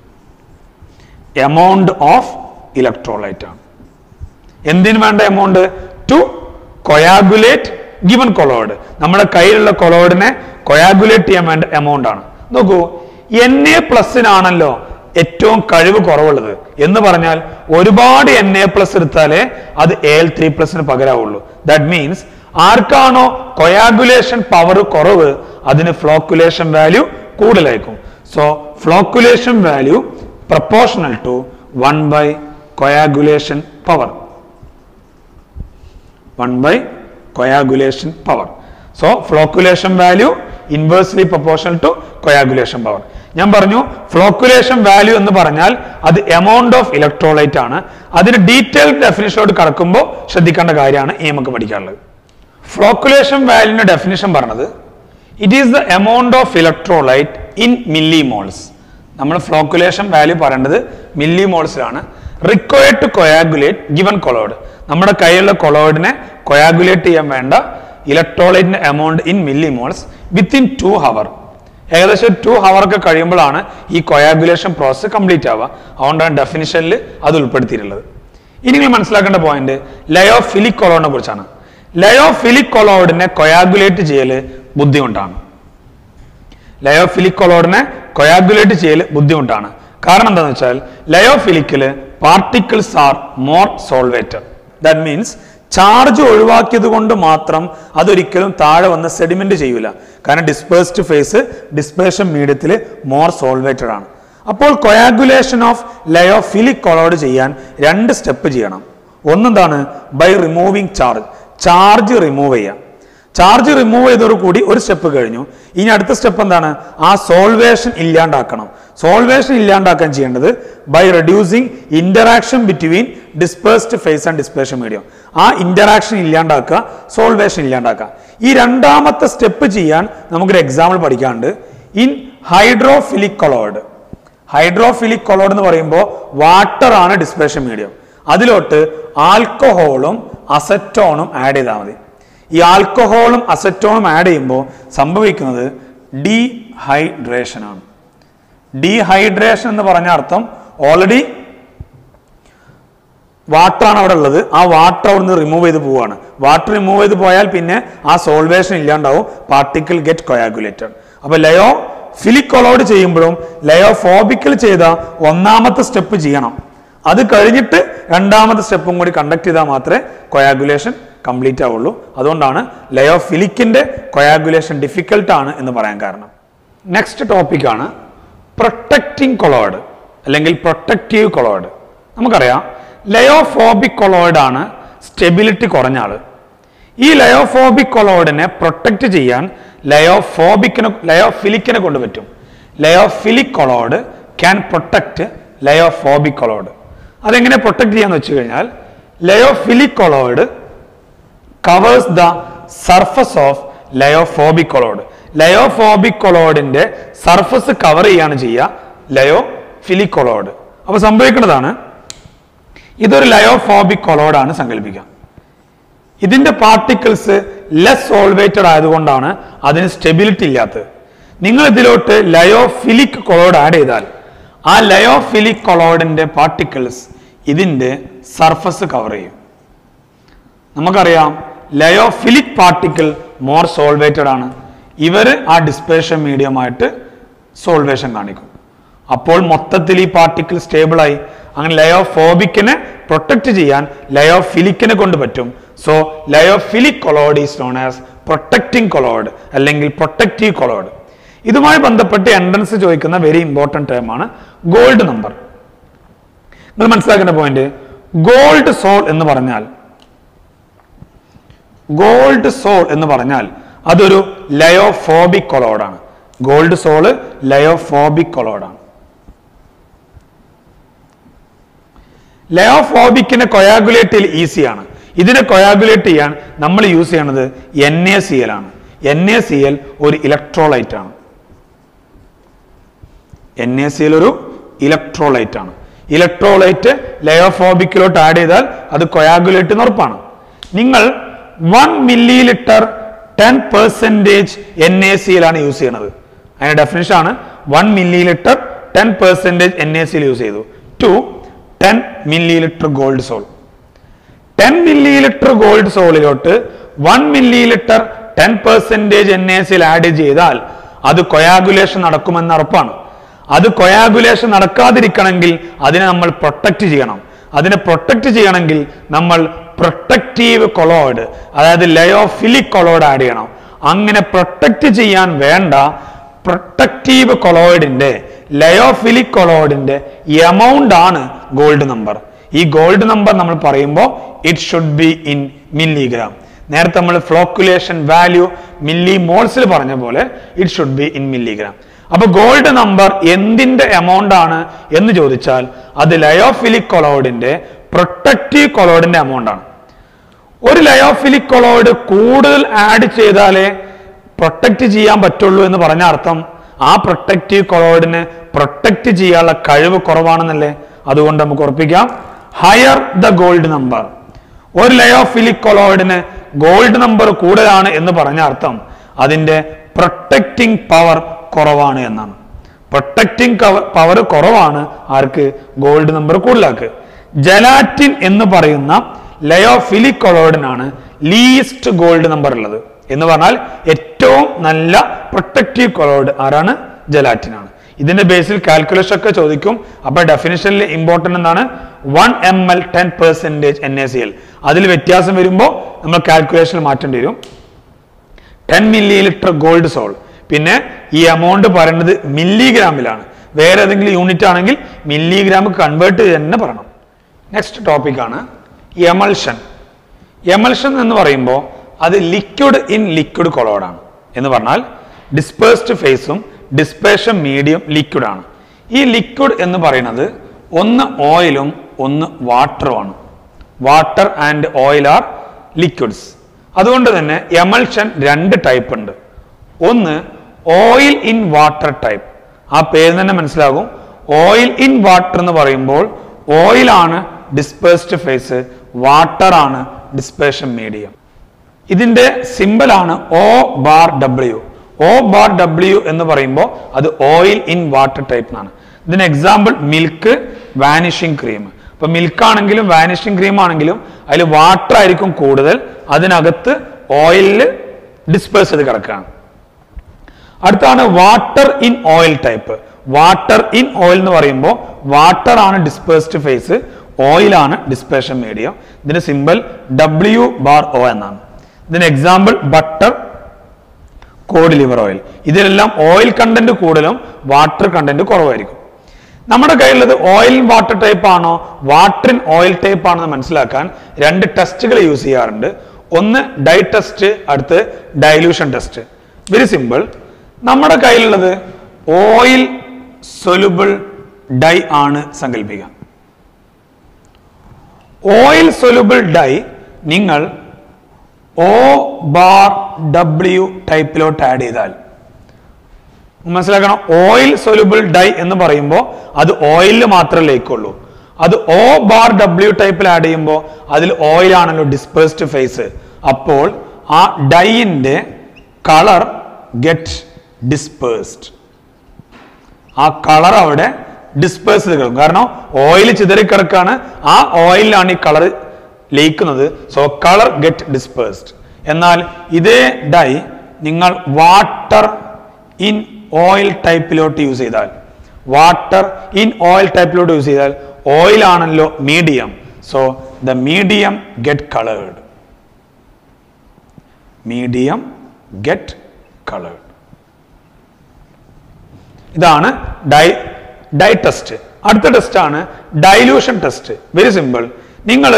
എമൗണ്ട് ഓഫ് ഇലക്ട്രോലൈറ്റ് ആണ് എന്തിനു വേണ്ട amount to coagulate given colloid നമ്മുടെ കയ്യിലുള്ള കൊളോയിഡിനെ കൊയാഗുലേറ്റ് ചെയ്യാൻ വേണ്ട എമൗണ്ട് ആണ് നോക്കൂ എൻ എ പ്ലസിനാണല്ലോ ഏറ്റവും കഴിവ് കുറവുള്ളത് എന്ന് പറഞ്ഞാൽ ഒരുപാട് എൻ എ പ്ലസ് എടുത്താലേ അത് എ എൽ ത്രീ പ്ലസിന് പകരാവുള്ളൂ ദാറ്റ് മീൻസ് ആർക്കാണോ കൊയാഗുലേഷൻ പവർ കുറവ് അതിന് ഫ്ലോക്കുലേഷൻ വാല്യൂ കൂടുതലായിരിക്കും so flocculation value proportional to one by coagulation power one by coagulation power so flocculation value inversely proportional to coagulation power ഞാൻ പറഞ്ഞു ഫ്ലോക്കുലേഷൻ വാല്യൂ എന്ന് പറഞ്ഞാൽ അത് എമൗണ്ട് ഓഫ് ഇലക്ട്രോലൈറ്റ് ആണ് അതിന് ഡീറ്റെയിൽഡ് ഡെഫിനിഷനോട് കടക്കുമ്പോൾ ശ്രദ്ധിക്കേണ്ട കാര്യമാണ് ഈ നമുക്ക് പഠിക്കാനുള്ളത് ഫ്ലോക്കുലേഷൻ വാല്യൂന്റെ ഡെഫിനിഷൻ പറഞ്ഞത് it is the amount of electrolyte in millimoles നമ്മൾ ഫ്ലോക്കുലേഷൻ വാല്യൂ പറയേണ്ടത് മില്ലി മോൾസിലാണ് required to coagulate given colloid നമ്മുടെ കയ്യിലുള്ള കൊളോയിഡിനെ കൊയാഗുലേറ്റ് ചെയ്യാൻ വേണ്ട ഇലക്ട്രോലൈറ്റിന്റെ amount in millimoles within two hour ഏകദേശം ടു ഹവർ ഒക്കെ കഴിയുമ്പോഴാണ് ഈ കൊയാഗുലേഷൻ പ്രോസസ്സ് കംപ്ലീറ്റ് ആവുക അതുകൊണ്ടാണ് ഡെഫിനിഷനിൽ അത് ഉൾപ്പെടുത്തിയിട്ടുള്ളത് ഇനി നിങ്ങൾ മനസ്സിലാക്കേണ്ട പോയിന്റ് ലയോഫിലിക് കൊളോയിഡിനെ കുറിച്ചാണ് ലയോഫിലിക് കൊളോയിഡിനെ കൊയാഗുലേറ്റ് ചെയ്യൽ ബുദ്ധിമുട്ടാണ് ലയോഫിലിക് കൊളോയിഡിനെ കൊയാഗുലേറ്റ് ചെയ്യൽ ബുദ്ധിമുട്ടാണ് കാരണം എന്താണെന്ന് വെച്ചാൽ ലയോഫിലിക്കില് particles are more solvated that means charge ഒഴിവാക്കിയത് കൊണ്ട് മാത്രം അതൊരിക്കലും താഴെ വന്ന് സെഡിമെന്റ് ചെയ്യൂല കാരണം ഡിസ്പേഴ്സ്ഡ് ഫേസ് ഡിസ്പേഷൻ മീഡിയത്തിൽ മോർ സോൾവേറ്റഡ് ആണ് അപ്പോൾ കൊയാഗുലേഷൻ ഓഫ് ലയോഫിലിക് കൊളോയിഡ് ചെയ്യാൻ രണ്ട് സ്റ്റെപ്പ് ചെയ്യണം ഒന്നെന്താണ് by removing charge charge remove ചെയ്യാം ചാർജ് റിമൂവ് ചെയ്തതോട് കൂടി ഒരു സ്റ്റെപ്പ് കഴിഞ്ഞു ഇനി അടുത്ത സ്റ്റെപ്പ് എന്താണ് ആ സോൾവേഷൻ ഇല്ലാണ്ടാക്കണം സോൾവേഷൻ ഇല്ലാണ്ടാക്കാൻ ചെയ്യേണ്ടത് by reducing interaction between dispersed phase and dispersion medium ആ ഇന്ററാക്ഷൻ ഇല്ലാണ്ടാക്കുക സോൾവേഷൻ ഇല്ലാണ്ടാക്കുക ഈ രണ്ടാമത്തെ സ്റ്റെപ്പ് ചെയ്യാൻ നമുക്കൊരു എക്സാമ്പിൾ പഠിക്കാണ്ട് in hydrophilic colloid hydrophilic colloid എന്ന് പറയുമ്പോൾ വാട്ടർ ആണ് ഡിസ്പേഷൻ മീഡിയം അതിലോട്ട് ആൽക്കഹോളും അസറ്റോണും ആഡ് ചെയ്താൽ മതി ഈ ആൽക്കഹോളും അസറ്റോണും ആഡ് ചെയ്യുമ്പോൾ സംഭവിക്കുന്നത് ഡീഹൈഡ്രേഷൻ ആണ് ഡീഹൈഡ്രേഷൻ എന്ന് പറഞ്ഞ അർത്ഥം ഓൾറെഡി വാട്ടർ ആണ് അവിടെ ഉള്ളത് ആ വാട്ടർ അവിടെ നിന്ന് റിമൂവ് ചെയ്ത് പോവാണ് വാട്ടർ റിമൂവ് ചെയ്ത് പോയാൽ പിന്നെ ആ സോൾവേഷൻ ഇല്ലാണ്ടാവും പാർട്ടിക്കിൾ ഗെറ്റ് കൊയാഗുലേറ്റഡ് അപ്പൊ ലയോ ഫിലിക്കൊളോഡ് ചെയ്യുമ്പോഴും ലയോ ഫോബിക്കൽ ചെയ്ത ഒന്നാമത്തെ സ്റ്റെപ്പ് ചെയ്യണം അത് കഴിഞ്ഞിട്ട് രണ്ടാമത്തെ സ്റ്റെപ്പും കൂടി കണ്ടക്ട് ചെയ്താൽ മാത്രമേ കൊയാഗുലേഷൻ കംപ്ലീറ്റ് ആവുള്ളൂ അതുകൊണ്ടാണ് ലയോ ഫിലിക്കിന്റെ കൊയാഗുലേഷൻ ഡിഫിക്കൽട്ട് ആണ് എന്ന് പറയാൻ കാരണം നെക്സ്റ്റ് ടോപ്പിക്കാണ് പ്രൊട്ടക്റ്റിംഗ് കൊളോയിഡ് അല്ലെങ്കിൽ പ്രൊട്ടക്റ്റീവ് കൊളോയിഡ് നമുക്കറിയാം ലയോഫോബിക് കൊളോയിഡ് ആണ് സ്റ്റെബിലിറ്റി കുറഞ്ഞ ആള് ഈ ലയോഫോബിക് കൊളോയിഡിനെ പ്രൊട്ടക്റ്റ് ചെയ്യാൻ ലയോഫോബിക്കിനെ ലയോഫിലിക്കിനെ കൊണ്ട് പറ്റും lyophilic colloid can protect lyophobic colloid അതെങ്ങനെ പ്രൊട്ടക്ട് ചെയ്യാന്ന് വെച്ച് കഴിഞ്ഞാൽ lyophilic colloid covers the surface of lyophobic colloid lyophobic കൊളോയിഡിന്റെ സർഫസ് കവർ ചെയ്യാണ് ചെയ്യുക ലയോ ഫിലിക് കൊളോയിഡ് അപ്പൊ സംഭവിക്കുന്നതാണ് ഇതൊരു ലയോഫോബിക് കൊളോയിഡാണ് സങ്കല്പിക്കുക ഇതിന്റെ പാർട്ടിക്കിൾസ് ലെസ് സോൾവേറ്റഡ് ആയതുകൊണ്ടാണ് അതിന് സ്റ്റെബിലിറ്റി ഇല്ലാത്തത് നിങ്ങൾ ഇതിലോട്ട് ലയോഫിലിക് കൊളോയിഡ് ആഡ് ചെയ്താൽ ആ ലയോഫിലിക് കൊളോയിഡിന്റെ പാർട്ടിക്കിൾസ് ഇതിന്റെ സർഫസ് കവർ ചെയ്യും നമുക്കറിയാം ലയോഫിലിക് പാർട്ടിക്കിൾ മോർ സോൾവേറ്റഡ് ആണ് ഇവര് ആ ഡിസ്പേഷൻ മീഡിയമായിട്ട് സോൾവേഷൻ കാണിക്കും അപ്പോൾ മൊത്തത്തിൽ ഈ പാർട്ടിക്കിൾ സ്റ്റേബിൾ ആയി അങ്ങനെ ലയോഫോബിക്കിനെ പ്രൊട്ടക്ട് ചെയ്യാൻ ലയോഫിലിക്കിനെ കൊണ്ട് പറ്റും so lyophilic colloid is known as protecting colloid അല്ലെങ്കിൽ പ്രൊട്ടക്റ്റീവ് കൊളോയിഡ് ഇതുമായി ബന്ധപ്പെട്ട് എൻട്രൻസ് ചോദിക്കുന്ന വെരി ഇമ്പോർട്ടൻറ്റ് ടേം ആണ് ഗോൾഡ് നമ്പർ നിങ്ങൾ മനസ്സിലാക്കേണ്ട പോയിന്റ് ഗോൾഡ് സോൾ എന്ന് പറഞ്ഞാൽ ഗോൾഡ് സോൾ എന്ന് പറഞ്ഞാൽ അതൊരു ലയോഫോബിക് കൊളോഡാണ് ഗോൾഡ് സോള് ലയോഫോബിക് കൊളോഡാണ് ലയോഫോബിക്കിനെ കൊയാഗുലേറ്റ് ചെയ്യൽ ഈസിയാണ് ഇതിനെ കൊയാഗുലേറ്റ് ചെയ്യാൻ നമ്മൾ യൂസ് ചെയ്യണത് എൻ എ സി എൽ ആണ് എൻ എ സി എൽ ഒരു ഇലക്ട്രോലൈറ്റ് ആണ് എൻ എ സി എൽ ഒരു ഇലക്ട്രോലൈറ്റ് ആണ് ഇലക്ട്രോലൈറ്റ് ലയോഫോബിക്കിലോട്ട് ആഡ് ചെയ്താൽ അത് കൊയാഗുലേറ്റ് എന്ന് ഉറപ്പാണ് നിങ്ങൾ one millilitre ten percentage N A C ആണ് യൂസ് ചെയ്യണത് അതിന്റെ ഡെഫിനിഷൻ ആണ് one millilitre ten percentage N A സിയിൽ യൂസ് ചെയ്തു two ten millilitre gold sol ten millilitre gold സോളിലോട്ട് one millilitre ten percentage N A സിയിൽ add ചെയ്താൽ അത് കൊയാഗുലേഷൻ നടക്കുമെന്ന് ഉറപ്പാണ് അത് കൊയാഗുലേഷൻ നടക്കാതിരിക്കണമെങ്കിൽ അതിനെ നമ്മൾ പ്രൊട്ടക്റ്റ് ചെയ്യണം അതിനെ പ്രൊട്ടക്റ്റ് ചെയ്യണമെങ്കിൽ നമ്മൾ പ്രൊട്ടക്റ്റീവ് കൊളോയിഡ് അതായത് ലയോഫിലിക് കൊളോയിഡ് ആഡ് ചെയ്യണം അങ്ങനെ പ്രൊട്ടക്റ്റ് ചെയ്യാൻ വേണ്ട പ്രൊട്ടക്റ്റീവ് കൊളോയിഡിന്റെ ലയോഫിലിക് കൊളോയിഡിന്റെ എമൗണ്ട് ആണ് ഗോൾഡ് നമ്പർ ഈ ഗോൾഡ് നമ്പർ നമ്മൾ പറയുമ്പോൾ it should be in milligram നേരത്തെ നമ്മൾ ഫ്ലോക്കുലേഷൻ വാല്യൂ മില്ലി മോൾസിൽ പറഞ്ഞ പോലെ it should be in milligram അപ്പൊ ഗോൾഡ് നമ്പർ എന്തിന്റെ എമൗണ്ട് ആണ് എന്ന് ചോദിച്ചാൽ അത് ലയോഫിലിക് കൊളോയിഡിന്റെ പ്രൊട്ടക്റ്റീവ് കൊളോയിഡിന്റെ എമൗണ്ട് ആണ് ഒരു ലയോഫിലിക് കൊളോയിഡ് കൂടുതൽ ആഡ് ചെയ്താലേ പ്രൊട്ടക്റ്റ് ചെയ്യാൻ പറ്റുള്ളൂ എന്ന് പറഞ്ഞ അർത്ഥം ആ പ്രൊട്ടക്റ്റീവ് കൊളോയിഡിന് പ്രൊട്ടക്റ്റ് ചെയ്യാനുള്ള കഴിവ് കുറവാണെന്നല്ലേ അതുകൊണ്ട് നമുക്ക് ഉറപ്പിക്കാം ഹയർ ദ ഗോൾഡ് നമ്പർ ഒരു ലയോഫിലിക് കൊളോയിഡിന് ഗോൾഡ് നമ്പർ കൂടുതലാണ് എന്ന് പറഞ്ഞ അർത്ഥം അതിന്റെ പ്രൊട്ടക്റ്റിംഗ് പവർ കുറവാണ് എന്നാണ് പ്രൊട്ടക്റ്റിംഗ് പവർ കുറവാണ് ആർക്ക് ഗോൾഡ് നമ്പർ കൂടുതലാക്ക് ജലാറ്റിൻ എന്ന് പറയുന്ന ലയോഫിലിക് കൊളോയിഡിനാണ് ലീസ്റ്റ് ഗോൾഡ് നമ്പർ ഉള്ളത് എന്ന് പറഞ്ഞാൽ ഏറ്റവും നല്ല പ്രൊട്ടക്റ്റീവ് കൊളോയിഡ് ആരാണ് ജലാറ്റിൻ ആണ് ഇതിന്റെ ബേസിൽ കാൽക്കുലേഷൻ ഒക്കെ ചോദിക്കും അപ്പൊ ഡെഫിനിഷനിൽ ഇമ്പോർട്ടന്റ് എന്താണ് one M L ten percentage N A C L അതിൽ വ്യത്യാസം വരുമ്പോൾ നമ്മൾ കാൽക്കുലേഷനിൽ മാറ്റേണ്ടി വരും ten millilitre gold sol പിന്നെ ഈ എമൗണ്ട് പറയുന്നത് മില്ലിഗ്രാമിലാണ് വേറെ ഏതെങ്കിലും യൂണിറ്റ് ആണെങ്കിൽ മില്ലിഗ്രാം കൺവേർട്ട് ചെയ്ത് തന്നെ പറയണം നെക്സ്റ്റ് ടോപ്പിക്കാണ് എമൾഷൻ എമൾഷൻ എന്ന് പറയുമ്പോൾ അത് ലിക്വിഡ് ഇൻ ലിക്വിഡ് കൊളോഡാണ് എന്ന് പറഞ്ഞാൽ ഡിസ്പേഴ്സ്ഡ് ഫേസും ഡിസ്പേഷൻ മീഡിയം ലിക്വിഡ് ആണ് ഈ ലിക്വിഡ് എന്ന് പറയുന്നത് ഒന്ന് ഓയിലും ഒന്ന് വാട്ടറുമാണ് water and oil are liquids അതുകൊണ്ട് തന്നെ എമൾഷൻ രണ്ട് ടൈപ്പ് ഉണ്ട് ഒന്ന് ഓയിൽ ഇൻ വാട്ടർ ടൈപ്പ് ആ പേര് തന്നെ മനസ്സിലാകും ഓയിൽ ഇൻ വാട്ടർ എന്ന് പറയുമ്പോൾ ഓയിലാണ് ഡിസ്പേഴ്സ്ഡ് ഫേസ് വാട്ടർ ആണ് ഡിസ്പേഷൻ മീഡിയം ഇതിന്റെ സിമ്പൽ ആണ് O bar W O bar W എന്ന് പറയുമ്പോൾ അത് ഓയിൽ ഇൻ വാട്ടർ ടൈപ്പ് എന്നാണ് ഇതിന് എക്സാമ്പിൾ മിൽക്ക് വാനിഷിംഗ് ക്രീം ഇപ്പൊ മിൽക്ക് ആണെങ്കിലും വാനിഷിംഗ് ക്രീം ആണെങ്കിലും അതിൽ വാട്ടർ ആയിരിക്കും കൂടുതൽ അതിനകത്ത് ഓയിലിൽ ഡിസ്പേഴ്സ് ചെയ്ത് കിടക്കുകയാണ് അടുത്താണ് water in oil type water in oil എന്ന് പറയുമ്പോൾ വാട്ടർ ആണ് ഡിസ്പേഴ്സ്ഡ് ഫേസ് ഓയിലാണ് ഡിസ്പേഷൻ മീഡിയം ഇതിന്റെ സിമ്പൽ ഡബ്ല്യു ബാർ ഒ എന്നാണ് ഇതിന് example butter cod liver oil ഇതിലെല്ലാം ഓയിൽ കണ്ടന്റ് കൂടുതലും വാട്ടർ കണ്ടന്റ് കുറവായിരിക്കും നമ്മുടെ കയ്യിലുള്ളത് ഓയിൽ വാട്ടർ ടൈപ്പ് ആണോ വാട്ടർ ഇൻ ഓയിൽ ടൈപ്പ് ആണെന്ന് മനസ്സിലാക്കാൻ രണ്ട് ടെസ്റ്റുകൾ യൂസ് ചെയ്യാറുണ്ട് ഒന്ന് ഡൈ ടെസ്റ്റ് അടുത്ത് ഡൈല്യൂഷൻ ടെസ്റ്റ് വെരി സിമ്പിൾ നമ്മുടെ കയ്യിലുള്ളത് ഓയിൽ സൊലുബിൾ ഡൈ ആണ് സങ്കല്പിക്കുക ഓയിൽ സൊലുബിൾ ഡൈ നിങ്ങൾ ഒ ബാർ ഡബ്ല്യു ടൈപ്പിലോട്ട് ആഡ് ചെയ്താൽ മനസ്സിലാക്കണം ഓയിൽ സൊലുബിൾ ഡൈ എന്ന് പറയുമ്പോൾ അത് ഓയിലിൽ മാത്രമേ ലയിക്കുള്ളൂ അത് ഒ ബാർ ഡബ്ല്യു ടൈപ്പിൽ ആഡ് ചെയ്യുമ്പോൾ അതിൽ ഓയിൽ ആണല്ലോ ഡിസ്പേഴ്സ്ഡ് ഫേസ് അപ്പോൾ ആ ഡൈയിന്റെ കളർ ഗെറ്റ് ഡിസ്പേഴ്സ്ഡ് ആ കളർ അവിടെ ഡിസ്പേഴ്സ് ചെയ്ത് കിടക്കും കാരണം ഓയിൽ ചിതറിക്കിടക്കാണ് ആ ഓയിലാണ് ഈ കളർ ലയിക്കുന്നത് സോ കളർ ഗെറ്റ് ഡിസ്പേഴ്സ്ഡ് എന്നാൽ ഇതേ ഡൈ നിങ്ങൾ വാട്ടർ ഇൻ ഓയിൽ ടൈപ്പിലോട്ട് യൂസ് ചെയ്താൽ വാട്ടർ ഇൻ ഓയിൽ ടൈപ്പിലോട്ട് യൂസ് ചെയ്താൽ ഓയിൽ ആണല്ലോ medium so the medium get coloured medium get coloured ഇതാണ് ഡൈ ഡൈ ടെസ്റ്റ് അടുത്ത ടെസ്റ്റ് ആണ് ഡൈലൂഷൻ ടെസ്റ്റ് വെരി സിമ്പിൾ നിങ്ങൾ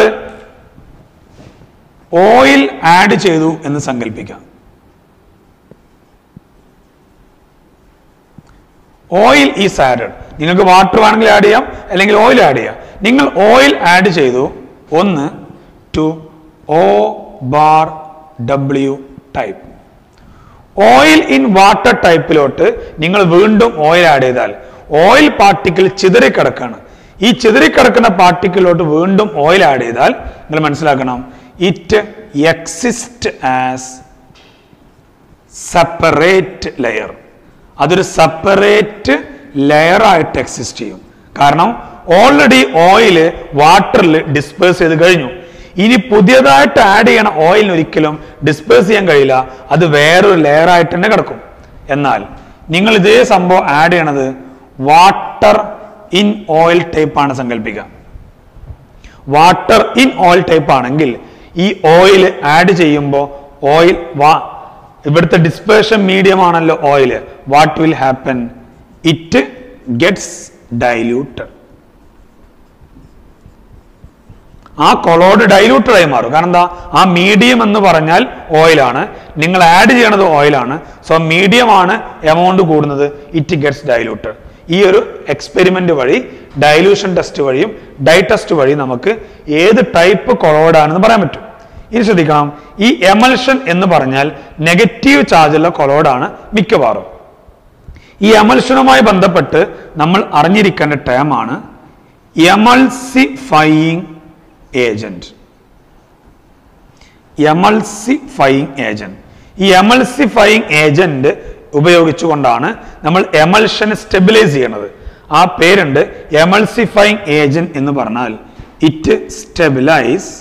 ഓയിൽ ആഡ് ചെയ്തു എന്ന് സങ്കല്പിക്കാം ഓയിൽ ഈസ് ആഡഡ് നിങ്ങൾക്ക് വാട്ടർ വേണമെങ്കിൽ ആഡ് ചെയ്യാം അല്ലെങ്കിൽ ഓയിൽ ആഡ് ചെയ്യാം നിങ്ങൾ ഓയിൽ ആഡ് ചെയ്തു ഒന്ന് to O bar W type oil in water ടൈപ്പിലോട്ട് നിങ്ങൾ വീണ്ടും ഓയിൽ ആഡ് ചെയ്താൽ ഓയിൽ പാർട്ടിക്കിൾ ചിതറിക്കിടക്കാണ് ഈ ചിതറിക്കിടക്കുന്ന പാർട്ടിക്കിളിലോട്ട് വീണ്ടും ഓയിൽ ആഡ് ചെയ്താൽ നിങ്ങൾ മനസ്സിലാക്കണം it exist as separate layer അതൊരു സെപ്പറേറ്റ് ലെയർ ആയിട്ട് എക്സിസ്റ്റ് ചെയ്യും കാരണം ഓൾറെഡി ഓയിൽ വാട്ടറിൽ ഡിസ്പേഴ്സ് ചെയ്ത് കഴിഞ്ഞു ഇനി പുതിയതായിട്ട് ആഡ് ചെയ്യണ ഓയിലിന് ഒരിക്കലും ഡിസ്പേഴ്സ് ചെയ്യാൻ കഴിയില്ല അത് വേറൊരു ലെയർ ആയിട്ട് തന്നെ കിടക്കും എന്നാൽ നിങ്ങൾ ഇതേ സംഭവം ആഡ് ചെയ്യണത് വാട്ടർ ഇൻ ഓയിൽ ടൈപ്പ് ആണ് സങ്കല്പിക്കുക വാട്ടർ ഇൻ ഓയിൽ ടൈപ്പ് ആണെങ്കിൽ ഈ ഓയിൽ ആഡ് ചെയ്യുമ്പോൾ ഓയിൽ വാ ഇവിടുത്തെ ഡിസ്പേഷൻ മീഡിയം ആണല്ലോ oil what will happen it gets diluted ആ കൊളോഡ് ഡൈലൂട്ടഡ് ആയി മാറും കാരണം എന്താ ആ മീഡിയം എന്ന് പറഞ്ഞാൽ ഓയിലാണ് നിങ്ങൾ ആഡ് ചെയ്യണത് ഓയിലാണ് സോ മീഡിയം ആണ് എമൗണ്ട് കൂടുന്നത് ഇറ്റ് ഗെറ്റ്സ് ഡൈലൂട്ടഡ് ഈ ഒരു എക്സ്പെരിമെന്റ് വഴി ഡൈലൂഷൻ ടെസ്റ്റ് വഴിയും ഡൈ ടെസ്റ്റ് വഴി നമുക്ക് ഏത് ടൈപ്പ് കൊളോഡാണെന്ന് പറയാൻ പറ്റും ഇനി ശ്രദ്ധിക്കണം ഈ എമൽഷൻ എന്ന് പറഞ്ഞാൽ നെഗറ്റീവ് ചാർജുള്ള കൊളോഡാണ് മിക്കവാറും ഈ എമൽഷനുമായി ബന്ധപ്പെട്ട് നമ്മൾ അറിഞ്ഞിരിക്കേണ്ട ടേം ആണ് എമൾസിഫയിങ് ഏജന്റ് എമൾസിഫയിങ് ഏജന്റ് ഈ എമൾസിഫയിങ് ഏജന്റ് ഉപയോഗിച്ചുകൊണ്ടാണ് നമ്മൾ എമൽഷനെ സ്റ്റെബിലൈസ് ചെയ്യണത് ആ പേരുണ്ട് എമൾസിഫയിങ് ഏജന്റ് എന്ന് പറഞ്ഞാൽ ഇറ്റ് സ്റ്റെബിലൈസ്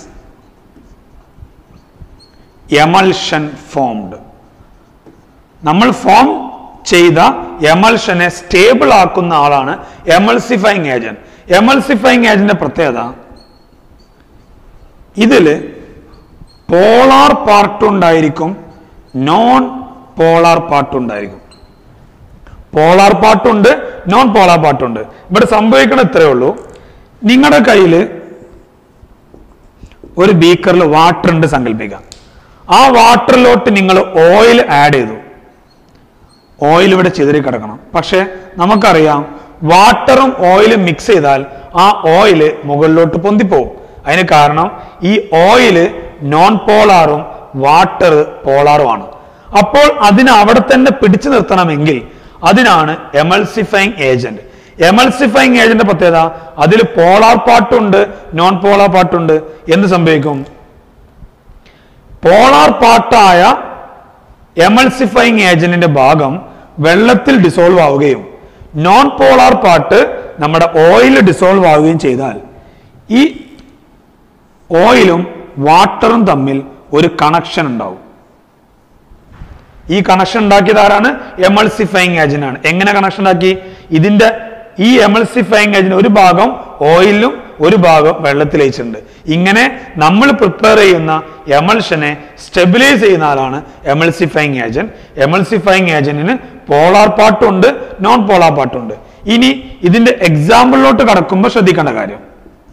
എമൽഷൻ ഫോംഡ് നമ്മൾ ഫോം ചെയ്ത എമൽഷനെ സ്റ്റേബിൾ ആക്കുന്ന ആളാണ് എമൾസിഫയിങ് ഏജന്റ് എമൾസിഫയിങ് ഏജന്റിന്റെ പ്രത്യേകത ഇതില് പോളാർ പാർട്ട് ഉണ്ടായിരിക്കും നോൺ പോളാർ പാർട്ട് ഉണ്ടായിരിക്കും പോളാർ പാർട്ടുണ്ട് നോൺ പോളാർ പാർട്ടുണ്ട് ഇവിടെ സംഭവിക്കണം ഇത്രയേ ഉള്ളൂ നിങ്ങളുടെ കയ്യിൽ ഒരു ബീക്കറിൽ വാട്ടർ ഉണ്ട് സങ്കല്പിക്കാം ആ വാട്ടറിലോട്ട് നിങ്ങൾ ഓയിൽ ആഡ് ചെയ്തു ഓയിൽ ഇവിടെ ചിതറി കിടക്കണം പക്ഷെ നമുക്കറിയാം വാട്ടറും ഓയിലും മിക്സ് ചെയ്താൽ ആ ഓയിൽ മുകളിലോട്ട് പൊന്തിപ്പോവും അതിന് കാരണം ഈ ഓയില് നോൺ പോളാറും വാട്ടർ പോളാറുമാണ് അപ്പോൾ അതിനെ അവിടെ തന്നെ പിടിച്ചു നിർത്തണമെങ്കിൽ അതിനാണ് എമൾസിഫൈങ് ഏജന്റ് എമൾസിഫൈങ് ഏജന്റ് പ്രത്യേകത അതിൽ പോളാർ പാർട്ടുണ്ട് നോൺ പോളാർ പാർട്ടുണ്ട് എന്ത് സംഭവിക്കും പോളാർ പാർട്ടായ എമൾസിഫൈങ് ഏജന്റിന്റെ ഭാഗം വെള്ളത്തിൽ ഡിസോൾവ് ആവുകയും നോൺ പോളാർ പാർട്ട് നമ്മുടെ ഓയിൽ ഡിസോൾവ് ആവുകയും ചെയ്താൽ ഈ ഓയിലും വാട്ടറും തമ്മിൽ ഒരു കണക്ഷൻ ഉണ്ടാവും ഈ കണക്ഷൻ ഉണ്ടാക്കിയത് ആരാണ് എമൾസിഫൈങ് ഏജന്റ് ആണ് എങ്ങനെ കണക്ഷൻ ഉണ്ടാക്കി ഇതിന്റെ ഈ എമൾസിഫൈങ് ഏജന്റ് ഒരു ഭാഗം ഓയിലും ഒരു ഭാഗം വെള്ളത്തിൽ അയച്ചിട്ടുണ്ട് ഇങ്ങനെ നമ്മൾ പ്രിപ്പയർ ചെയ്യുന്ന എമൾഷനെ സ്റ്റെബിലൈസ് ചെയ്യുന്ന ആളാണ് എമൾസിഫൈങ് ഏജന്റ് എമൾസിഫൈങ് ഏജന്റിന് പോളാർ പാർട്ടുണ്ട് നോൺ പോളാർ പാർട്ടുണ്ട് ഇനി ഇതിന്റെ എക്സാമ്പിളിലോട്ട് കടക്കുമ്പോൾ ശ്രദ്ധിക്കേണ്ട കാര്യം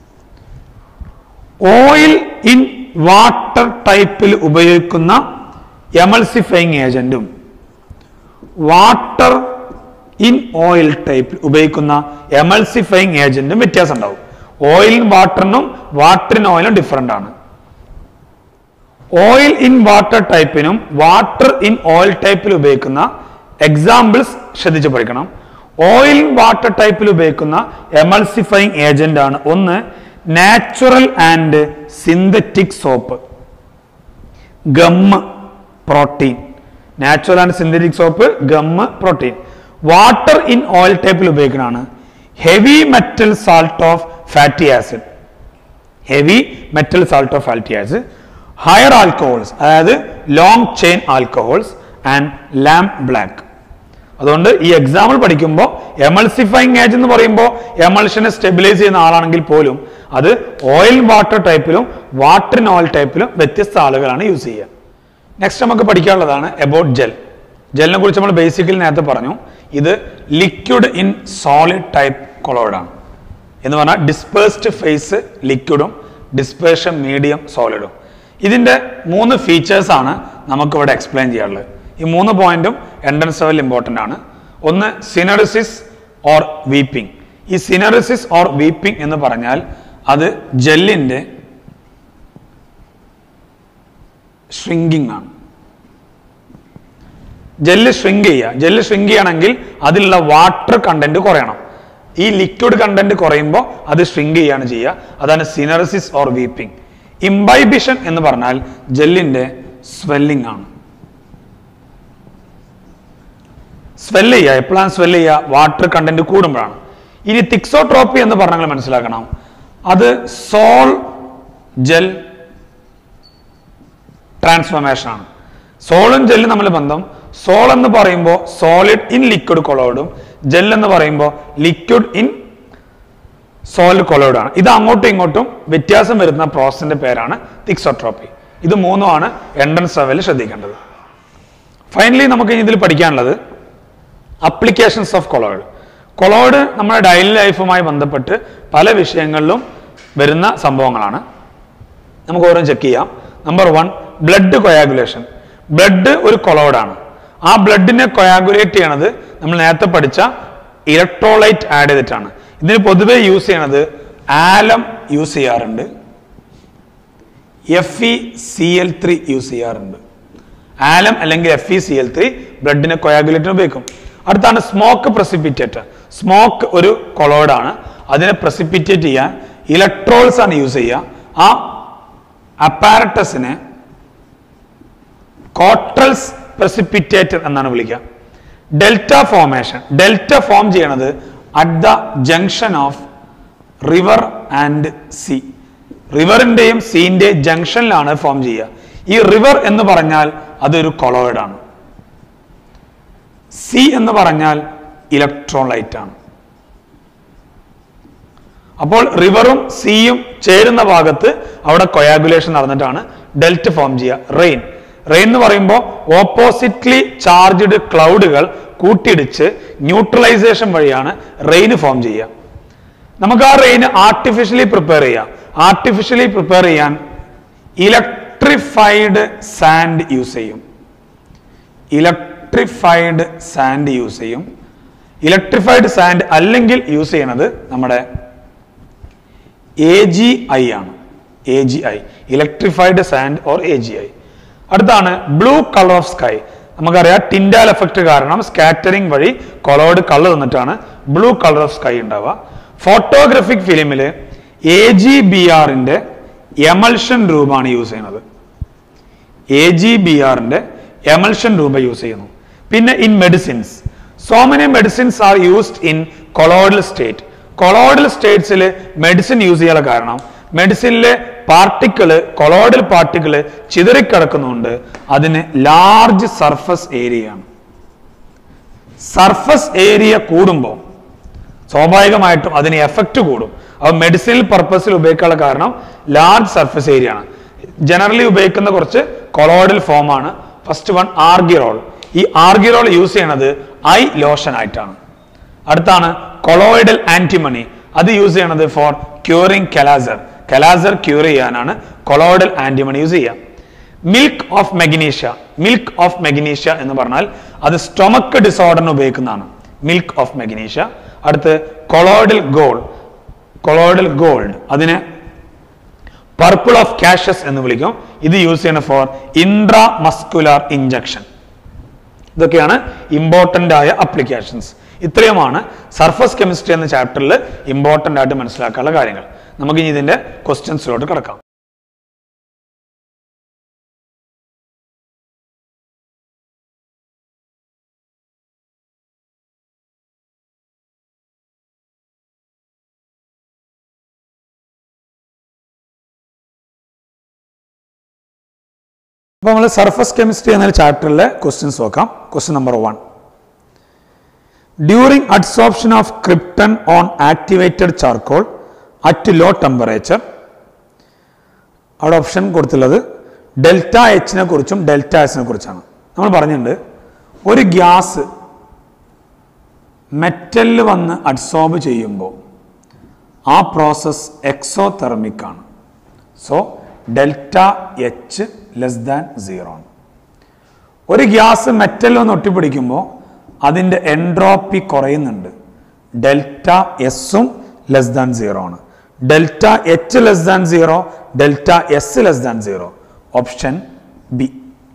ഓയിൽ ഇൻ വാട്ടർ ടൈപ്പിൽ ഉപയോഗിക്കുന്ന എമൾസിഫൈങ് ഏജന്റും വാട്ടർ ഇൻ ഓയിൽ ടൈപ്പിൽ ഉപയോഗിക്കുന്ന എമൾസിഫൈങ് ഏജന്റും വ്യത്യാസം ഉണ്ടാവും ഓയിൽ വാട്ടറിനും വാട്ടർ ഇൻ ഓയിലും ഡിഫറെന്റ് ആണ് ഓയിൽ ഇൻ വാട്ടർ ടൈപ്പിനും വാട്ടർ ഇൻ ഓയിൽ ടൈപ്പിൽ ഉപയോഗിക്കുന്ന എക്സാമ്പിൾസ് ശ്രദ്ധിച്ച് പഠിക്കണം ഓയിൽ ഇൻ വാട്ടർ ടൈപ്പിൽ ഉപയോഗിക്കുന്ന എമൾസിഫൈങ് ഏജന്റ് ആണ് ഒന്ന് natural and synthetic soap gum protein natural and synthetic soap gum protein water in oil ടൈപ്പിൽ ഉപയോഗിക്കുന്നതാണ് heavy metal salt of fatty acid heavy metal salt of fatty acid higher alcohols അതായത് long chain alcohols and lamp black അതുകൊണ്ട് ഈ example പഠിക്കുമ്പോൾ എമൾസിഫൈങ് age എന്ന് പറയുമ്പോൾ എമൾഷനെ stabilise ചെയ്യുന്ന ആളാണെങ്കിൽ പോലും അത് ഓയിൽ വാട്ടർ ടൈപ്പിലും വാട്ടർ ഇൻ ഓയിൽ ടൈപ്പിലും വ്യത്യസ്ത ആളുകളാണ് യൂസ് ചെയ്യുക നെക്സ്റ്റ് നമുക്ക് പഠിക്കാനുള്ളതാണ് എബൌട്ട് ജെൽ ജെല്ലിനെ കുറിച്ച് നമ്മൾ ബേസിക്കലി നേരത്തെ പറഞ്ഞു ഇത് ലിക്വിഡ് ഇൻ സോളിഡ് ടൈപ്പ് കൊളോയിഡാണ് എന്ന് പറഞ്ഞാൽ ഡിസ്പേഴ്സ്ഡ് ഫേസ് ലിക്വിഡും ഡിസ്പേർഷൻ മീഡിയം സോളിഡും ഇതിന്റെ മൂന്ന് ഫീച്ചേഴ്സ് ആണ് നമുക്കിവിടെ എക്സ്പ്ലെയിൻ ചെയ്യാനുള്ളത് ഈ മൂന്ന് പോയിന്റും എൻട്രൻസ് ലെവൽ ഇമ്പോർട്ടൻ്റ് ആണ് ഒന്ന് സിനറിസിസ് ഓർ വീപ്പിംഗ് ഈ സിനറിസിസ് ഓർ വീപ്പിംഗ് എന്ന് പറഞ്ഞാൽ അത് ജെല്ലിന്റെ ഷ്രിങ്കിങ് ആണ് ജെല്ല് ഷ്രിങ്ക് ചെയ്യുക ജെല്ല് ഷ്രിങ്ക് ചെയ്യണമെങ്കിൽ അതിലുള്ള വാട്ടർ കണ്ടന്റ് കുറയണം ഈ ലിക്വിഡ് കണ്ടന്റ് കുറയുമ്പോൾ അത് ഷ്രിങ്ക് ചെയ്യാണ് ചെയ്യുക അതാണ് സിനറിസിസ് ഓർ വീപ്പിംഗ് ഇംബൈബിഷൻ എന്ന് പറഞ്ഞാൽ ജെല്ലിന്റെ സ്വെല്ലിംഗ് ആണ് സ്വെല്ല് ചെയ്യുക എപ്പോഴാണ് സ്വെല്ല് ചെയ്യുക വാട്ടർ കണ്ടന്റ് കൂടുമ്പോഴാണ് ഇനി തിക്സോട്രോപ്പി എന്ന് പറഞ്ഞാൽ മനസ്സിലാക്കണം അത് സോൾ ജെൽ ട്രാൻസ്ഫോർമേഷൻ ആണ് സോളും ജെല്ലും തമ്മിൽ ബന്ധം സോൾ എന്ന് പറയുമ്പോൾ സോളിഡ് ഇൻ ലിക്വിഡ് കൊളോയിഡും ജെൽ എന്ന് പറയുമ്പോൾ ലിക്വിഡ് ഇൻ സോളിഡ് കൊളോയിഡാണ് ഇത് അങ്ങോട്ടും ഇങ്ങോട്ടും വ്യത്യാസം വരുന്ന പ്രോസസിന്റെ പേരാണ് തിക്സോട്രോപ്പി ഇത് മൂന്നുമാണ് എൻട്രൻസ് ലെവലിൽ ശ്രദ്ധിക്കേണ്ടത് ഫൈനലി നമുക്ക് ഇനി ഇതിൽ പഠിക്കാനുള്ളത് അപ്ലിക്കേഷൻസ് ഓഫ് കൊളോയിഡ് കൊളോയിഡ് നമ്മുടെ ഡെയിലി ലൈഫുമായി ബന്ധപ്പെട്ട് പല വിഷയങ്ങളിലും വരുന്ന സംഭവങ്ങളാണ് നമുക്ക് ഓരോ ചെക്ക് ചെയ്യാം number one blood coagulation blood ഒരു കൊളോയിഡാണ് ആ ബ്ലഡിനെ കൊയാഗുലേറ്റ് ചെയ്യണത് നമ്മൾ നേരത്തെ പഠിച്ച ഇലക്ട്രോലൈറ്റ് ആഡ് ചെയ്തിട്ടാണ് ഇതിന് പൊതുവെ യൂസ് ചെയ്യണത് ആലം യൂസ് ചെയ്യാറുണ്ട് F E C L three use ചെയ്യാറുണ്ട് ആലം അല്ലെങ്കിൽ F E C L three ബ്ലഡിനെ കൊയാഗുലേറ്റിന് ഉപയോഗിക്കും അടുത്താണ് സ്മോക്ക് പ്രസിപ്പിറ്റേറ്റ് സ്മോക്ക് ഒരു കൊളോയിഡാണ് അതിനെ പ്രസിപ്പിറ്റേറ്റ് ചെയ്യാൻ ഇലക്ട്രോൾസ് ആണ് യൂസ് ചെയ്യുക ആ അപ്പാരറ്റസിനെ കോട്രൽസ് പ്രസിപ്പിറ്റേറ്റർ എന്നാണ് വിളിക്കുക ഡെൽറ്റ ഫോമേഷൻ ഡെൽറ്റ ഫോം ചെയ്യണത് at the junction of river and sea റിവറിന്റെയും സീന്റെയും ജംഗ്ഷനിലാണ് ഫോം ചെയ്യുക ഈ റിവർ എന്ന് പറഞ്ഞാൽ അതൊരു കൊളോയിഡ് ആണ് സി എന്ന് പറഞ്ഞാൽ ഇലക്ട്രോലൈറ്റ് ആണ് അപ്പോൾ റിവറും സിയും ചേരുന്ന ഭാഗത്ത് അവിടെ കൊയാഗുലേഷൻ നടന്നിട്ടാണ് ഡെൽറ്റ് ഫോം ചെയ്യുക റെയിൻ റെയിൻ എന്ന് പറയുമ്പോൾ ഓപ്പോസിറ്റ്ലി ചാർജ്ഡ് ക്ലൗഡുകൾ കൂട്ടിയിടിച്ച് ന്യൂട്രലൈസേഷൻ വഴിയാണ് റെയിൻ ഫോം ചെയ്യുക നമുക്ക് ആ റെയിൻ ആർട്ടിഫിഷ്യലി പ്രിപ്പയർ ചെയ്യാം ആർട്ടിഫിഷ്യലി പ്രിപ്പയർ ചെയ്യാൻ ഇലക്ട്രിഫൈഡ് സാൻഡ് യൂസ് ചെയ്യും ഇലക്ട്രിഫൈഡ് സാൻഡ് യൂസ് ചെയ്യും ഇലക്ട്രിഫൈഡ് സാൻഡ് അല്ലെങ്കിൽ യൂസ് ചെയ്യണത് നമ്മുടെ എ ജി ഐ ആണ് A G I electrified sand or A G I അടുത്താണ് ബ്ലൂ കളർ ഓഫ് സ്കൈ നമുക്കറിയാം ടിൻഡാൽ എഫക്ട് കാരണം സ്കാറ്ററിംഗ് വഴി കൊളോഡ് കളർ തന്നിട്ടാണ് ബ്ലൂ കളർ ഓഫ് സ്കൈ ഉണ്ടാവുക ഫോട്ടോഗ്രാഫിക് ഫിലിമിൽ എ ജി ബി ആറിന്റെ എമൽഷൻ രൂപമാണ് യൂസ് ചെയ്യുന്നത് എ ജി ബി ആറിന്റെ എമൽഷൻ രൂപ യൂസ് ചെയ്യുന്നു പിന്നെ in medicines so many medicines are used in colloidal state colloidal സ്റ്റേറ്റ്സിൽ മെഡിസിൻ യൂസ് ചെയ്യാനുള്ള കാരണം മെഡിസിനിലെ പാർട്ടിക്കിള് കൊളോയിഡൽ പാർട്ടിക്കിള് ചിതറിക്കിടക്കുന്നുണ്ട് അതിന് ലാർജ് സർഫസ് ഏരിയ ആണ് സർഫസ് ഏരിയ കൂടുമ്പോൾ സ്വാഭാവികമായിട്ടും അതിന് എഫക്റ്റ് കൂടും അത് മെഡിസിനൽ പർപ്പസിൽ ഉപയോഗിക്കാനുള്ള കാരണം ലാർജ് സർഫസ് ഏരിയ ആണ് ജനറലി ഉപയോഗിക്കുന്ന കുറച്ച് കൊളോയിഡൽ ഫോം ആണ് ഫസ്റ്റ് വൺ ആർഗിറോൾ ഈ ആർഗിറോൾ യൂസ് ചെയ്യണത് ഐ ലോഷൻ ആയിട്ടാണ് അടുത്താണ് കൊളോയിഡൽ ആന്റിമണി അത് യൂസ് ചെയ്യണത് for curing kala-azar kala-azar cure ചെയ്യാനാണ് കൊളോയിഡൽ ആന്റിമണി യൂസ് ചെയ്യുക milk of magnesia milk of magnesia എന്ന് പറഞ്ഞാൽ അത് സ്റ്റൊമക്ക് ഡിസോർഡറിന് ഉപയോഗിക്കുന്നതാണ് മിൽക്ക് ഓഫ് മെഗ്നീഷ്യ അടുത്ത് കൊളോയിഡൽ ഗോൾഡ് കൊളോയിഡൽ ഗോൾഡ് അതിനെ പർപ്പിൾ ഓഫ് കാഷസ് എന്ന് വിളിക്കും ഇത് യൂസ് ചെയ്യണ ഫോർ ഇൻട്രാ മസ്കുലാർ ഇഞ്ചക്ഷൻ ഇതൊക്കെയാണ് ഇമ്പോർട്ടൻ്റ് ആയ അപ്ലിക്കേഷൻസ് ഇത്രയുമാണ് സർഫസ് കെമിസ്ട്രി എന്ന ചാപ്റ്ററിൽ ഇമ്പോർട്ടൻ്റ് ആയിട്ട് മനസ്സിലാക്കാനുള്ള കാര്യങ്ങൾ നമുക്ക് ഇനി ഇതിന്റെ ക്വസ്റ്റ്യൻസിലോട്ട് കിടക്കാം അപ്പോൾ നമ്മൾ സർഫസ് കെമിസ്ട്രി എന്ന ചാപ്റ്ററിലെ ക്വസ്റ്റ്യൻസ് നോക്കാം question number one during adsorption of krypton on activated charcoal at low temperature അവിടെ ഓപ്ഷൻ കൊടുത്തുള്ളത് ഡെൽറ്റ എച്ചിനെ കുറിച്ചും ഡെൽറ്റ എസിനെ കുറിച്ചാണ് നമ്മൾ പറഞ്ഞിട്ടുണ്ട് ഒരു ഗ്യാസ് മെറ്റലിൽ വന്ന് അഡ്സോർബ് ചെയ്യുമ്പോൾ ആ പ്രോസസ് എക്സോതെർമിക് ആണ് so delta H less than zero ആണ് ഒരു ഗ്യാസ് മെറ്റലിൽ ഒന്ന് ഒട്ടിപ്പിടിക്കുമ്പോൾ അതിൻ്റെ എൻട്രോപ്പി കുറയുന്നുണ്ട് ഡെൽറ്റ എസും ലെസ് ദാൻ സീറോ ആണ് delta H less than zero delta S less than zero option B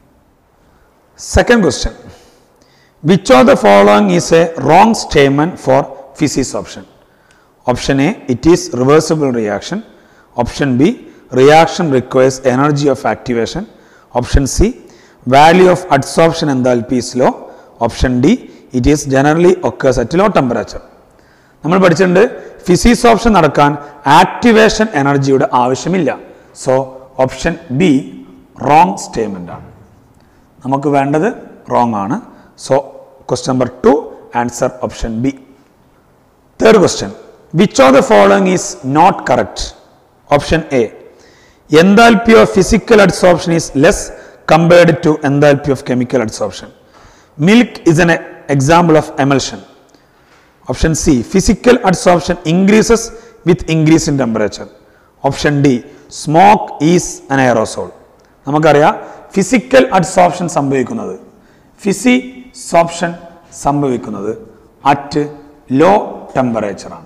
second question which of the following is a wrong statement for physics option option A it is reversible reaction option B reaction requires energy of activation option C value of adsorption enthalpy is low option D it is generally occurs at low temperature നമ്മൾ പഠിച്ചിട്ടുണ്ട് physics option നടക്കാൻ activation എനർജിയുടെ ആവശ്യമില്ല so option B wrong statement ആണ് നമുക്ക് വേണ്ടത് wrong ആണ് so question number two answer option B third question which of the following is not correct option A enthalpy of physical adsorption is less compared to enthalpy of chemical adsorption milk is an example of emulsion option C physical adsorption increases with increase in temperature option D smoke is an aerosol നമുക്കറിയാം physical adsorption സംഭവിക്കുന്നത് physisorption സംഭവിക്കുന്നത് at low ടെമ്പറേച്ചറാണ്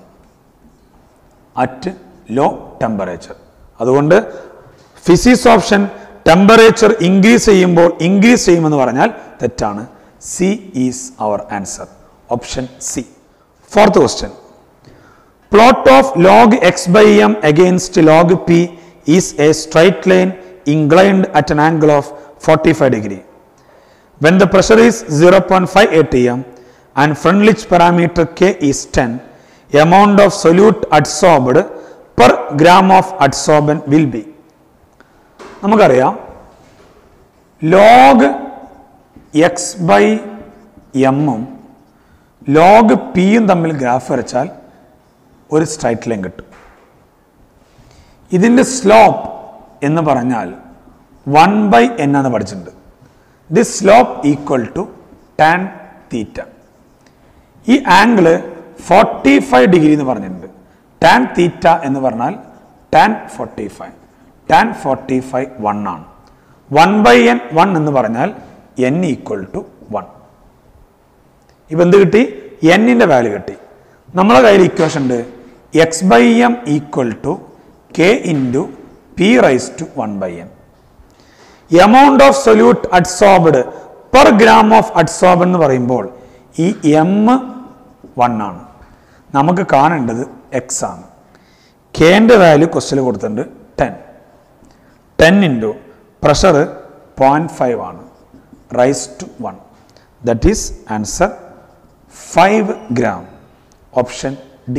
at low temperature അതുകൊണ്ട് physics option temperature increase ചെയ്യുമ്പോൾ increase ചെയ്യുമെന്ന് പറഞ്ഞാൽ തെറ്റാണ് C is our answer option C fourth question plot of log x by m against log p is a straight line inclined at an angle of forty five degree when the pressure is 0.5 atm and Freundlich parameter K is 10, amount of solute adsorbed per gram of adsorbent will be. നമുക്കറിയാം log x by എമ്മും log പിയും തമ്മിൽ graph വരച്ചാൽ ഒരു straight line കിട്ടും ഇതിൻ്റെ slope എന്ന് പറഞ്ഞാൽ വൺ ബൈ എൻ എന്ന് പഠിച്ചിട്ടുണ്ട് this slope equal to tan theta ഈ ആംഗിള് ഫോർട്ടി ഫൈവ് ഡിഗ്രി എന്ന് പറഞ്ഞിട്ടുണ്ട് ടാൻ തീറ്റ എന്ന് പറഞ്ഞാൽ tan forty five tan forty five one ആണ് വൺ ബൈ എൻ വൺ എന്ന് പറഞ്ഞാൽ എൻ ഈക്വൽ ടു വൺ ഇപ്പം എന്ത് കിട്ടി എന്നിൻ്റെ വാല്യൂ കിട്ടി നമ്മളെ കയ്യിൽ ഇക്വേഷൻ ഉണ്ട് x by m equal to K into P raise to one by n amount of solute adsorbed per gram of adsorb എന്ന് പറയുമ്പോൾ ഈ എം വൺ ആണ് നമുക്ക് കാണേണ്ടത് എക്സ് ആണ് കെൻ്റെ വാല്യൂ ക്വസ്റ്റിൽ കൊടുത്തിട്ടുണ്ട് ten ten into pressure point five ആണ് raise to one that is answer five gram option D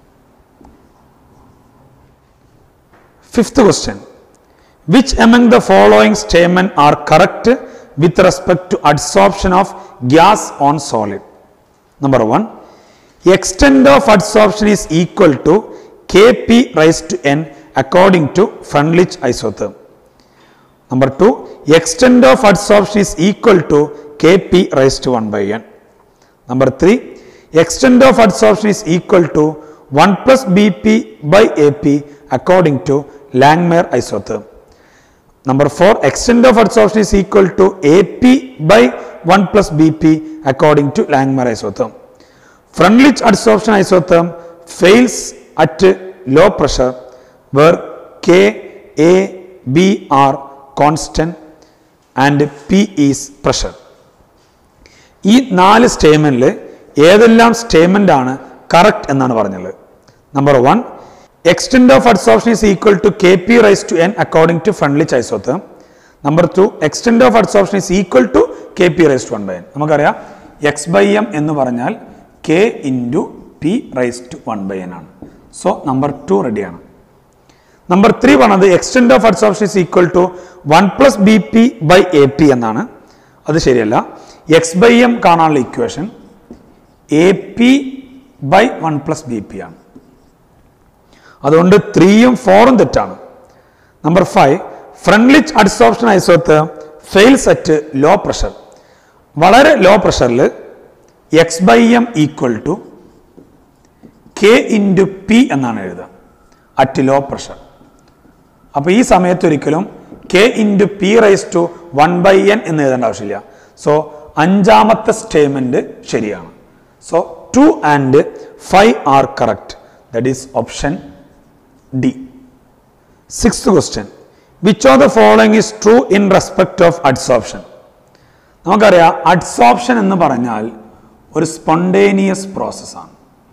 fifth question which among the following statement are correct with respect to adsorption of gas on solid number 1 extent of adsorption is equal to kp raised to n according to Freundlich isotherm number 2 extent of adsorption is equal to kp raised to 1 by n number 3 extent of adsorption is equal to 1 plus bp by ap according to Langmuir isotherm Number 4, extent of adsorption is equal to AP by 1 plus BP according to Langmuir isotherm. Freundlich adsorption isotherm fails at low pressure where K, A, B are constant and P is pressure. ഈ നാല് സ്റ്റേറ്റ്മെന്റിൽ ഏതെല്ലാം statement ആണ് correct എന്നാണ് പറഞ്ഞത് number one extent of adsorption is equal to kp raised to n according to Freundlich isotherm. Number two extent of adsorption is equal to kp raised to 1 by n. നമുക്കറിയാം x by m എന്ന് പറഞ്ഞാൽ K into P raise to one by n ആണ് so number two റെഡിയാണ് number three പറഞ്ഞത് extent of adsorption is equal to one plus b P by a P എന്നാണ് അത് ശരിയല്ല x by m കാണാനുള്ള equation a P by one plus b P ആണ് അതുകൊണ്ട് ത്രീയും ഫോറും തെറ്റാണ് number five Freundlich adsorption isotherm fails at low pressure വളരെ low പ്രഷറിൽ X by m equal to K into P എന്നാണ് എഴുതുക അറ്റ് ലോ പ്രഷർ അപ്പോൾ ഈ സമയത്ത് ഒരിക്കലും K into P raise to one by n എന്ന് എഴുതേണ്ട ആവശ്യമില്ല സോ അഞ്ചാമത്തെ സ്റ്റേറ്റ്മെന്റ് ശരിയാണ് so two and five are correct that is option D six question which of the following is true in respect of adsorption നമുക്കറിയാം adsorption എന്ന് പറഞ്ഞാൽ ഒരു spontaneous പ്രോസസ്സാണ്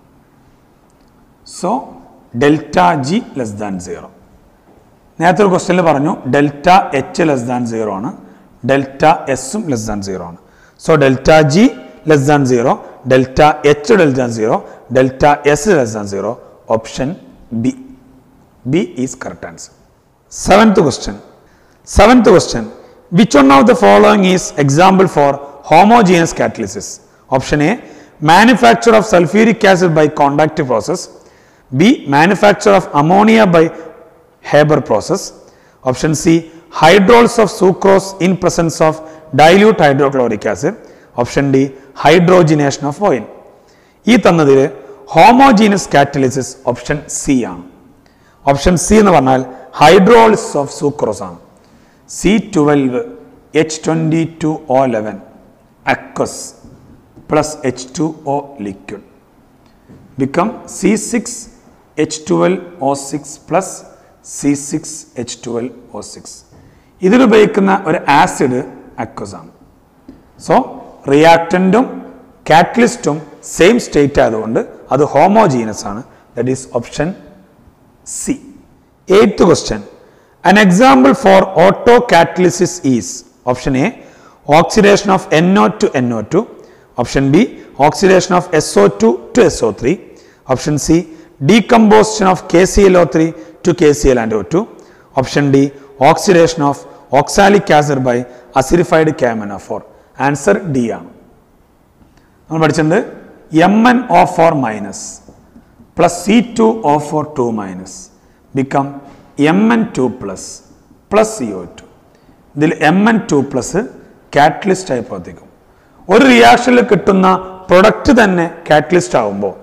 so delta G less than zero നേരത്തെ ഒരു ക്വസ്റ്റ്യനിൽ പറഞ്ഞു delta H less than zero ആണ് ഡെൽറ്റ എസും ലെസ് ദാൻ സീറോ ആണ് so delta G less than zero delta H delta zero delta S less than zero option B B is correct answer seventh question seventh question which one of the following is example for homogeneous catalysis option A manufacture of sulphuric acid by contact process B manufacture of ammonia by Haber process option C hydrolysis of sucrose in presence of dilute hydrochloric acid option D hydrogenation of oil ഈ തന്നതിൽ homogeneous catalysis option C ആണ് option C എന്ന് പറഞ്ഞാൽ hydrolysis of sucrose ആണ് C twelve H twenty two O eleven aqueous plus H two O liquid become C six H twelve O six plus C six H twelve O six ഇതിലുപയോഗിക്കുന്ന ഒരു acid aqueous ആണ് so റിയാക്റ്റൻറ്റും കാറ്റലിസ്റ്റും same state ആയതുകൊണ്ട് അത് homogeneous ആണ് that is option C eighth question an example for autocatalysis is option A oxidation of NO to NO2 option B oxidation of SO2 to SO3 option C decomposition of KClO3 to KCl and O2 option D oxidation of oxalic acid by acidified KMnO4 answer D ആണ് നമ്മൾ പഠിച്ചിട്ടുണ്ട് M N O four minus plus C two O four two minus become M N two plus plus C O two ഇതിൽ M N two plus catalyst ആയി പ്രവർത്തിക്കും ഒരു റിയാക്ഷനിൽ കിട്ടുന്ന product തന്നെ catalyst ആകുമ്പോൾ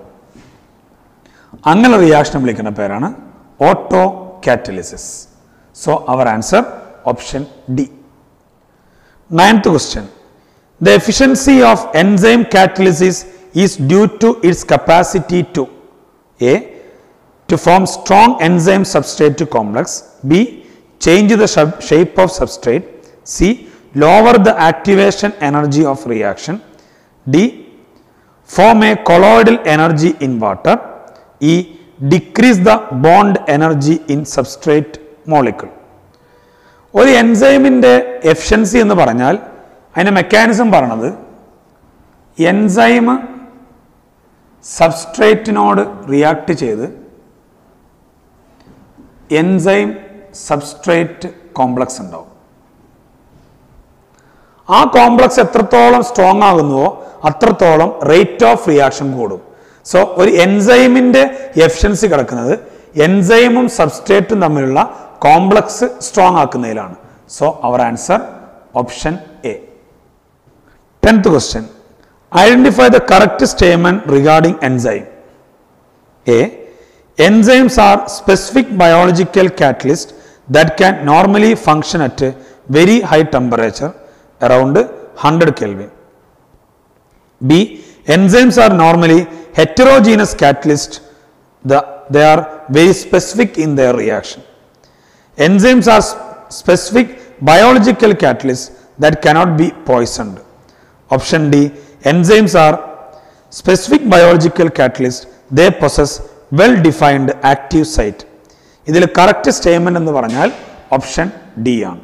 അങ്ങനെ റിയാക്ഷൻ വിളിക്കുന്ന പേരാണ് auto catalysis so our answer option D Ninth question. The efficiency of enzyme catalysis is due to its capacity to A. To form strong enzyme substrate to complex. B. Change the shap- shape of substrate. C. Lower the activation energy of reaction. D. Form a colloidal energy in water. E. Decrease the bond energy in substrate molecule. ഒരു എൻസൈമിൻ്റെ efficiency എന്ന് പറഞ്ഞാൽ അതിൻ്റെ mechanism പറയണത് enzyme സബ്സ്ട്രേറ്റിനോട് react ചെയ്ത് enzyme substrate complex ഉണ്ടാവും ആ complex എത്രത്തോളം സ്ട്രോങ് ആകുന്നുവോ അത്രത്തോളം റേറ്റ് ഓഫ് റിയാക്ഷൻ കൂടും സോ ഒരു എൻസൈമിന്റെ എഫിഷ്യൻസി കിടക്കുന്നത് എൻസൈമും സബ്സ്ട്രേറ്റും തമ്മിലുള്ള കോംപ്ലക്സ് സ്ട്രോങ് ആക്കുന്നതിലാണ് so our answer option A tenth question identify the correct statement regarding enzyme A. Enzymes are specific biological catalyst that can normally function at a very high temperature around 100 Kelvin. B. Enzymes are normally heterogeneous catalyst. The, they are very specific in their reaction. Enzymes are s- specific biological catalysts that cannot be poisoned. Option D. Enzymes are specific biological catalyst they possess well defined active site ഇതിൽ correct statement എന്ന് പറഞ്ഞാൽ option D ആണ്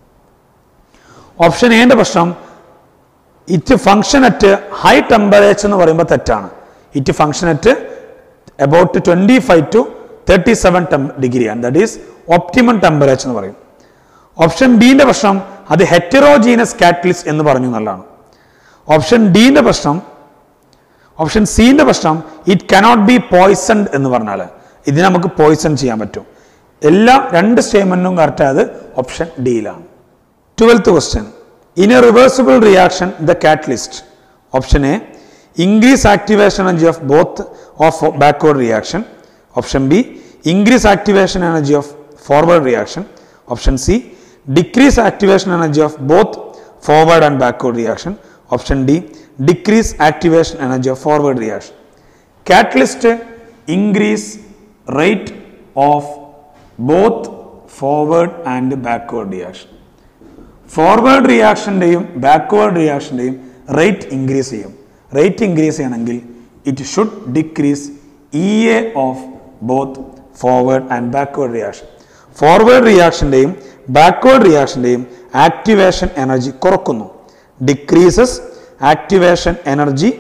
option എന്റെ പ്രശ്നം it function at high temperature എന്ന് പറയുമ്പോൾ തെറ്റാണ് it function at about twenty five to thirty seven degree ആണ് ദാറ്റ് ഈസ് ഒപ്റ്റിമം ടെമ്പറേച്ചർ എന്ന് പറയും ഓപ്ഷൻ ബിന്റെ പ്രശ്നം അത് ഹെറ്ററോജീനസ് കാറ്റലിസ്റ്റ് എന്ന് പറഞ്ഞു എന്നുള്ളതാണ് ഓപ്ഷൻ ഡിന്റെ പ്രശ്നം ഓപ്ഷൻ സിന്റെ പ്രശ്നം ഇറ്റ് കനോട്ട് ബി പോയിസൺഡ് എന്ന് പറഞ്ഞാൽ ഇതിനെ നമുക്ക് പോയിസൺ ചെയ്യാൻ പറ്റും എല്ലാം രണ്ട് സ്റ്റേറ്റ്മെന്റും കറക്റ്റ് ആയത് ഓപ്ഷൻ ഡിയിലാണ് twelfth question in a reversible reaction the catalyst option A increase activation energy of both of backward reaction option b increase activation energy of forward reaction option c decrease activation energy of both forward and backward reaction option d decrease activation energy of forward reaction catalyst increase rate of both forward and backward reaction forward റിയാക്ഷൻ്റെയും backward റിയാക്ഷൻ്റെയും rate increase ചെയ്യും rate increase ചെയ്യണമെങ്കിൽ it should decrease E A of both forward and backward reaction forward റിയാക്ഷൻ്റെയും backward റിയാക്ഷൻ്റെയും activation energy കുറക്കുന്നു decreases activation energy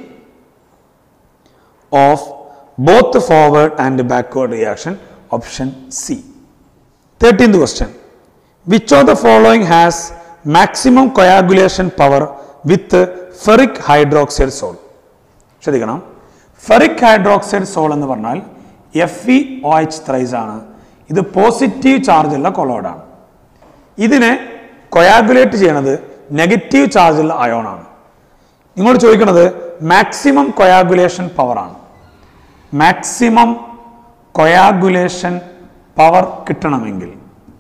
of both forward and backward reaction option C thirteenth question which of the following has maximum coagulation power with ferric hydroxide sol ശ്രദ്ധിക്കണം ferric hydroxide sol എന്ന് പറഞ്ഞാൽ F E O H thrice ആണ് ഇത് positive ചാർജുള്ള കൊളോയിഡാണ് ഇതിനെ coagulate ചെയ്യണത് negative ചാർജുള്ള അയോണാണ് നിങ്ങളോട് ചോദിക്കുന്നത് മാക്സിമം കൊയാഗുലേഷൻ പവറാണ് മാക്സിമം കൊയാഗുലേഷൻ പവർ കിട്ടണമെങ്കിൽ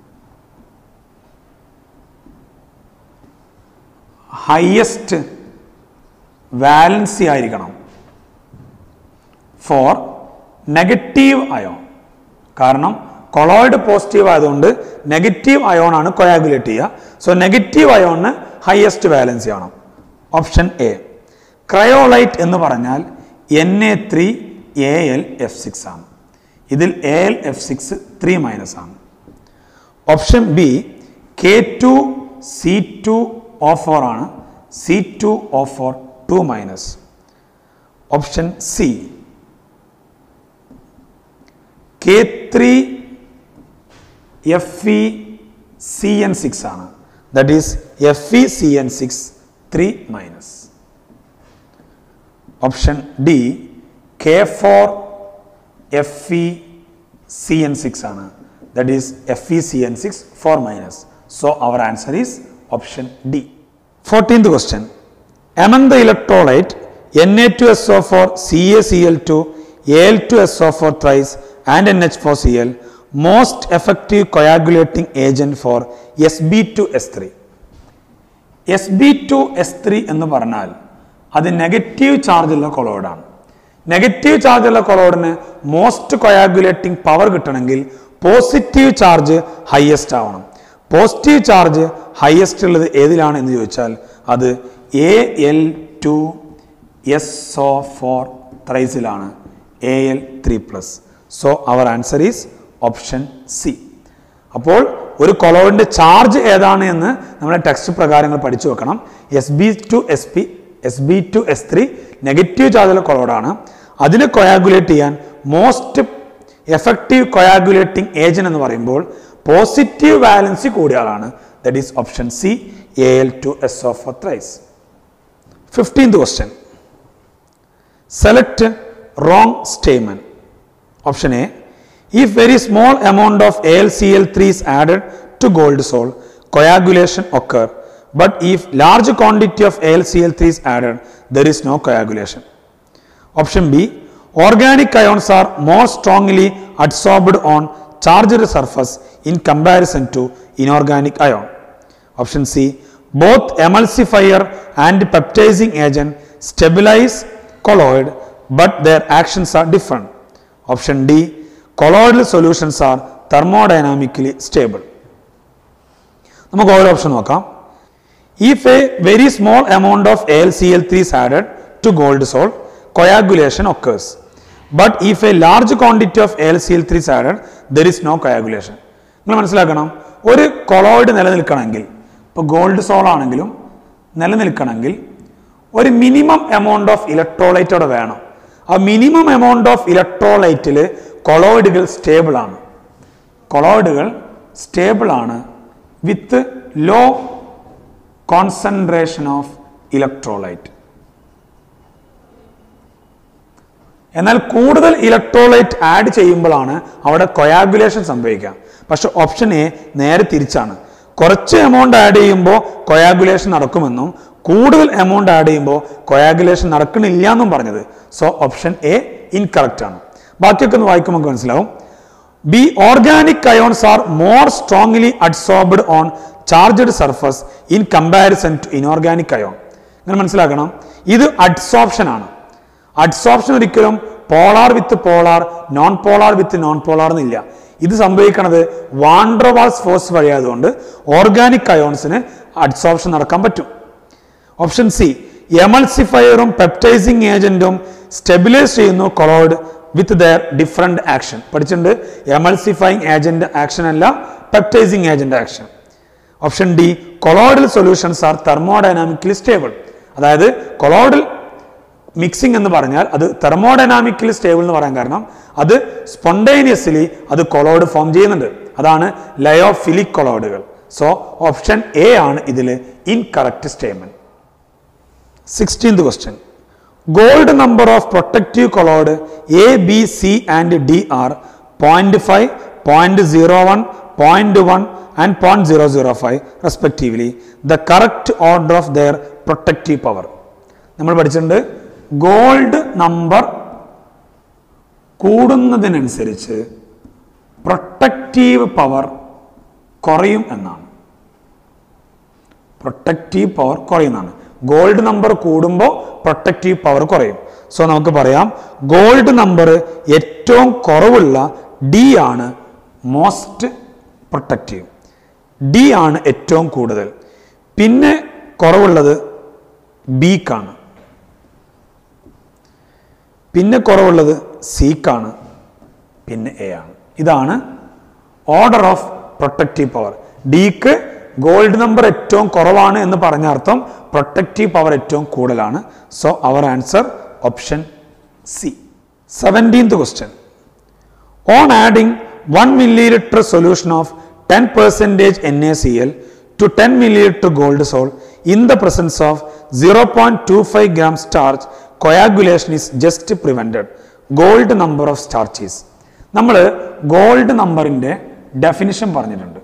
ഹയസ്റ്റ് വാലൻസി ആയിരിക്കണം ഫോർ നെഗറ്റീവ് അയോൺ കാരണം കൊളോയിഡ് പോസിറ്റീവ് ആയതുകൊണ്ട് നെഗറ്റീവ് അയോൺ ആണ് കൊയാഗുലേറ്റ് ചെയ്യുക സോ നെഗറ്റീവ് അയോണിന് ഹയസ്റ്റ് വാലൻസി ആണ് ഓപ്ഷൻ എ ക്രയോലൈറ്റ് എന്ന് പറഞ്ഞാൽ N A three A L F six ആണ് ഇതിൽ A L F six three minus ആണ് option B K two C two O four ആണ് C two O four two minus option C K three F E C N six ആണ് that is F E C N six three minus option D K four F E C N six ആണ് that is F E C N six four minus so our answer is option D fourteenth question among the electrolyte Na2SO4 CaCl2 Al2SO4 thrice and NH4Cl most effective coagulating agent for Sb2S3 S B two S three എന്ന് പറഞ്ഞാൽ അത് negative ചാർജുള്ള കൊളോയിഡാണ് negative ചാർജുള്ള കൊളോയിഡിന് most coagulating power കിട്ടണമെങ്കിൽ positive charge highest ആവണം positive charge highest ഉള്ളത് ഏതിലാണ് എന്ന് ചോദിച്ചാൽ അത് A L two S O four ത്രൈസിലാണ് A L three plus so our answer is option C അപ്പോൾ ഒരു കൊളോയിഡിന്റെ ചാർജ് ഏതാണ് എന്ന് നമ്മുടെ ടെക്സ്റ്റ് പ്രകാരങ്ങൾ പഠിച്ചു വെക്കണം S B two S P S B two S three negative ചാർജുള്ള കൊളോയിഡാണ് അതിനെ കൊയാഗുലേറ്റ് ചെയ്യാൻ മോസ്റ്റ് എഫക്റ്റീവ് കൊയാഗുലേറ്റിംഗ് ഏജന്റ് എന്ന് പറയുമ്പോൾ പോസിറ്റീവ് വാലൻസി കൂടിയ ആളാണ് that is option C A L two S of thrice fifteenth question select wrong statement Option A, if very small amount of AlCl3 is added to gold salt, coagulation occur. But if large quantity of AlCl3 is added, there is no coagulation. Option B, organic ions are more strongly adsorbed on charged surface in comparison to inorganic ion. Option C, both emulsifier and peptizing agent stabilize colloid, but their actions are different. Option D, colloidal solutions are thermodynamically stable. നമുക്ക് ഓരോ option നോക്കാം if a very small amount of L C L three added to gold sol coagulation occurs but if a large quantity of L C L three added there is no coagulation നിങ്ങൾ മനസ്സിലാക്കണം ഒരു colloid നിലനിൽക്കണമെങ്കിൽ ഇപ്പോൾ gold sol ആണെങ്കിലും നിലനിൽക്കണമെങ്കിൽ ഒരു minimum amount of electrolyte അവിടെ വേണം ആ minimum amount of ഇലക്ട്രോലൈറ്റിൽ കൊളോയിഡുകൾ സ്റ്റേബിൾ ആണ് കൊളോയിഡുകൾ സ്റ്റേബിൾ ആണ് with low concentration of electrolyte എന്നാൽ കൂടുതൽ ഇലക്ട്രോലൈറ്റ് ആഡ് ചെയ്യുമ്പോഴാണ് അവിടെ കൊയാഗുലേഷൻ സംഭവിക്കുക പക്ഷെ ഓപ്ഷൻ എ നേരെ തിരിച്ചാണ് കുറച്ച് എമൗണ്ട് ആഡ് ചെയ്യുമ്പോൾ കൊയാഗുലേഷൻ നടക്കുമെന്നും കൂടുതൽ എമൗണ്ട് ആഡ് ചെയ്യുമ്പോൾ കൊയാഗുലേഷൻ നടക്കണില്ല എന്നും പറഞ്ഞത് സോ ഓപ്ഷൻ എ ഇൻകറക്റ്റ് ആണ് ബാക്കിയൊക്കെ ഒന്ന് വായിക്കുമ്പോൾ നമുക്ക് മനസ്സിലാവും B organic ions are more strongly adsorbed on charged surface in comparison to inorganic ion അങ്ങനെ മനസ്സിലാക്കണം ഇത് അഡ്സോപ്ഷൻ ആണ് അഡ്സോപ്ഷൻ ഒരിക്കലും polar with polar non polar with non polar എന്നില്ല ഇത് സംഭവിക്കുന്നത് വാൻഡ്രോവാൾസ് ഫോഴ്സ് വഴിയായതുകൊണ്ട് ഓർഗാനിക് അയോൺസിന് അഡ്സോപ്ഷൻ നടക്കാൻ പറ്റും ഓപ്ഷൻ സി എമൾസിഫയറും പെപ്റ്റൈസിങ് ഏജന്റും സ്റ്റെബിലൈസ് ചെയ്യുന്നു colloid with their different action പഠിച്ചിട്ടുണ്ട് എമൾസിഫൈങ് ഏജന്റ് ആക്ഷൻ അല്ല peptizing agent action option D colloidal solutions R thermodynamically stable അതായത് കൊളോയിഡൽ മിക്സിംഗ് എന്ന് പറഞ്ഞാൽ അത് തെർമോഡൈനാമിക്കലി സ്റ്റേബിൾ എന്ന് പറയാൻ കാരണം അത് സ്പോണ്ടേനിയസ്ലി അത് കൊളോയിഡ് ഫോം ചെയ്യുന്നുണ്ട് അതാണ് ലയോഫിലിക് കൊളോയിഡുകൾ സോ ഓപ്ഷൻ എ ആണ് ഇതിൽ incorrect statement sixteenth question gold number of protective colloid A B C and D are point five point zero one point one and point zero zero five respectively the correct order of their protective power നമ്മൾ പഠിച്ചിട്ടുണ്ട് gold number കൂടുന്നതിനനുസരിച്ച് protective power കുറയും എന്നാണ് protective power കുറയുന്നതാണ് gold number കൂടുമ്പോൾ protective power കുറയും so നമുക്ക് പറയാം ഗോൾഡ് നമ്പർ ഏറ്റവും കുറവുള്ള ഡി ആണ് മോസ്റ്റ് പ്രൊട്ടക്റ്റീവ് ഡി ആണ് ഏറ്റവും കൂടുതൽ പിന്നെ കുറവുള്ളത് ബിക്കാണ് പിന്നെ കുറവുള്ളത് സിക്കാണ് പിന്നെ എ ആണ് ഇതാണ് ഓർഡർ ഓഫ് പ്രൊട്ടക്റ്റീവ് പവർ ഡിക്ക് ഗോൾഡ് നമ്പർ ഏറ്റവും കുറവാണ് എന്ന് പറഞ്ഞ അർത്ഥം പ്രൊട്ടക്റ്റീവ് പവർ ഏറ്റവും കൂടുതലാണ് so our answer option C seventeenth question on adding one millilitre solution of ten percentage N A C L to ten millilitre gold sol in the presence of zero point two five gram starch coagulation is just prevented gold number of starch is നമ്മൾ gold നമ്പറിൻ്റെ definition പറഞ്ഞിട്ടുണ്ട്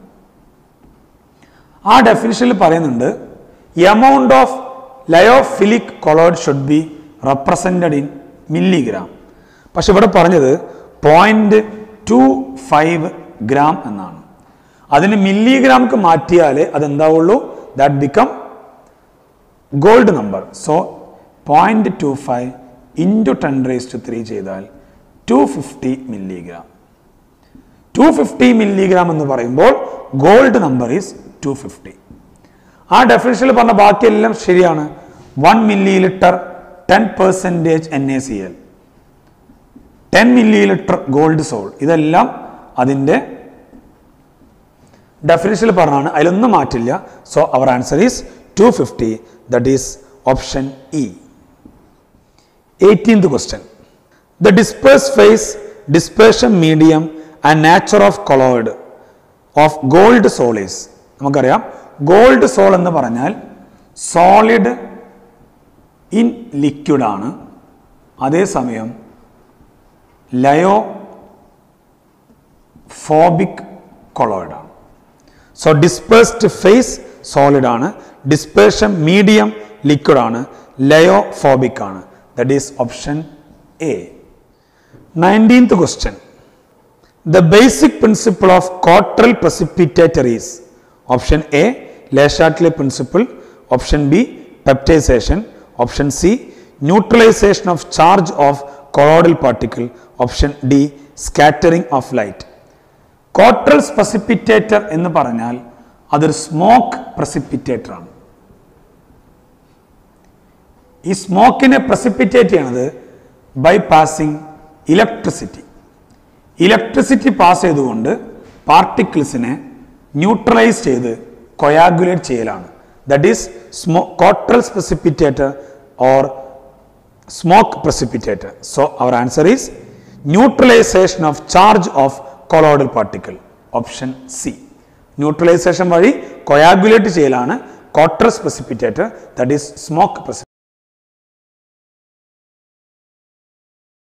ആ ഡെഫിനിഷനിൽ പറയുന്നുണ്ട് amount of lyophilic colloid should be represented in milligram പക്ഷെ ഇവിടെ പറഞ്ഞത് point two five gram എന്നാണ് അതിന് മില്ലിഗ്രാംക്ക് മാറ്റിയാലേ അതെന്താവുള്ളൂ that become gold number so point two five into ten raise to three ചെയ്താൽ two fifty milligram two fifty milligram എന്ന് പറയുമ്പോൾ gold number is two fifty ആ ഡെഫിനിഷനിൽ പറഞ്ഞ ബാക്കിയെല്ലാം ശരിയാണ് one millilitre ten percentage N A C L ten millilitre gold sol ഇതെല്ലാം അതിൻ്റെ ഡെഫിനിഷനിൽ പറഞ്ഞാണ് അതിലൊന്നും മാറ്റില്ല so our answer is two fifty that is option E eighteenth question the disperse phase dispersion medium and nature of colloid of gold sol is നമുക്കറിയാം gold soul എന്ന് പറഞ്ഞാൽ solid in liquid ആണ് അതേസമയം ലയോ ഫോബിക് കൊളോയിഡ് ആണ് so dispersed phase solid ആണ് dispersion medium liquid ആണ് lyophobic ആണ് that is option A nineteenth question The basic principle of quadral precipitator is option A, Le Chatelet principle, option B, peptization, option C, neutralization of charge of colloidal particle, option D, scattering of light. Cottrell precipitator എന്ന് പറഞ്ഞാൽ അതൊരു smoke precipitator ആണ് ഈ സ്മോക്കിനെ precipitate ചെയ്യണത് by passing electricity electricity pass ചെയ്തുകൊണ്ട് പാർട്ടിക്കിൾസിനെ neutralise ചെയ്ത് കൊയാഗുലേറ്റ് ചെയ്യലാണ് ദറ്റ് ഈസ് സ്മോ Cottrell precipitator or smoke precipitator so our answer is neutralisation of charge of colloidal particle option C neutralisation വഴി കൊയാഗുലേറ്റ് ചെയ്യലാണ് Cottrell precipitator that is smoke precipitator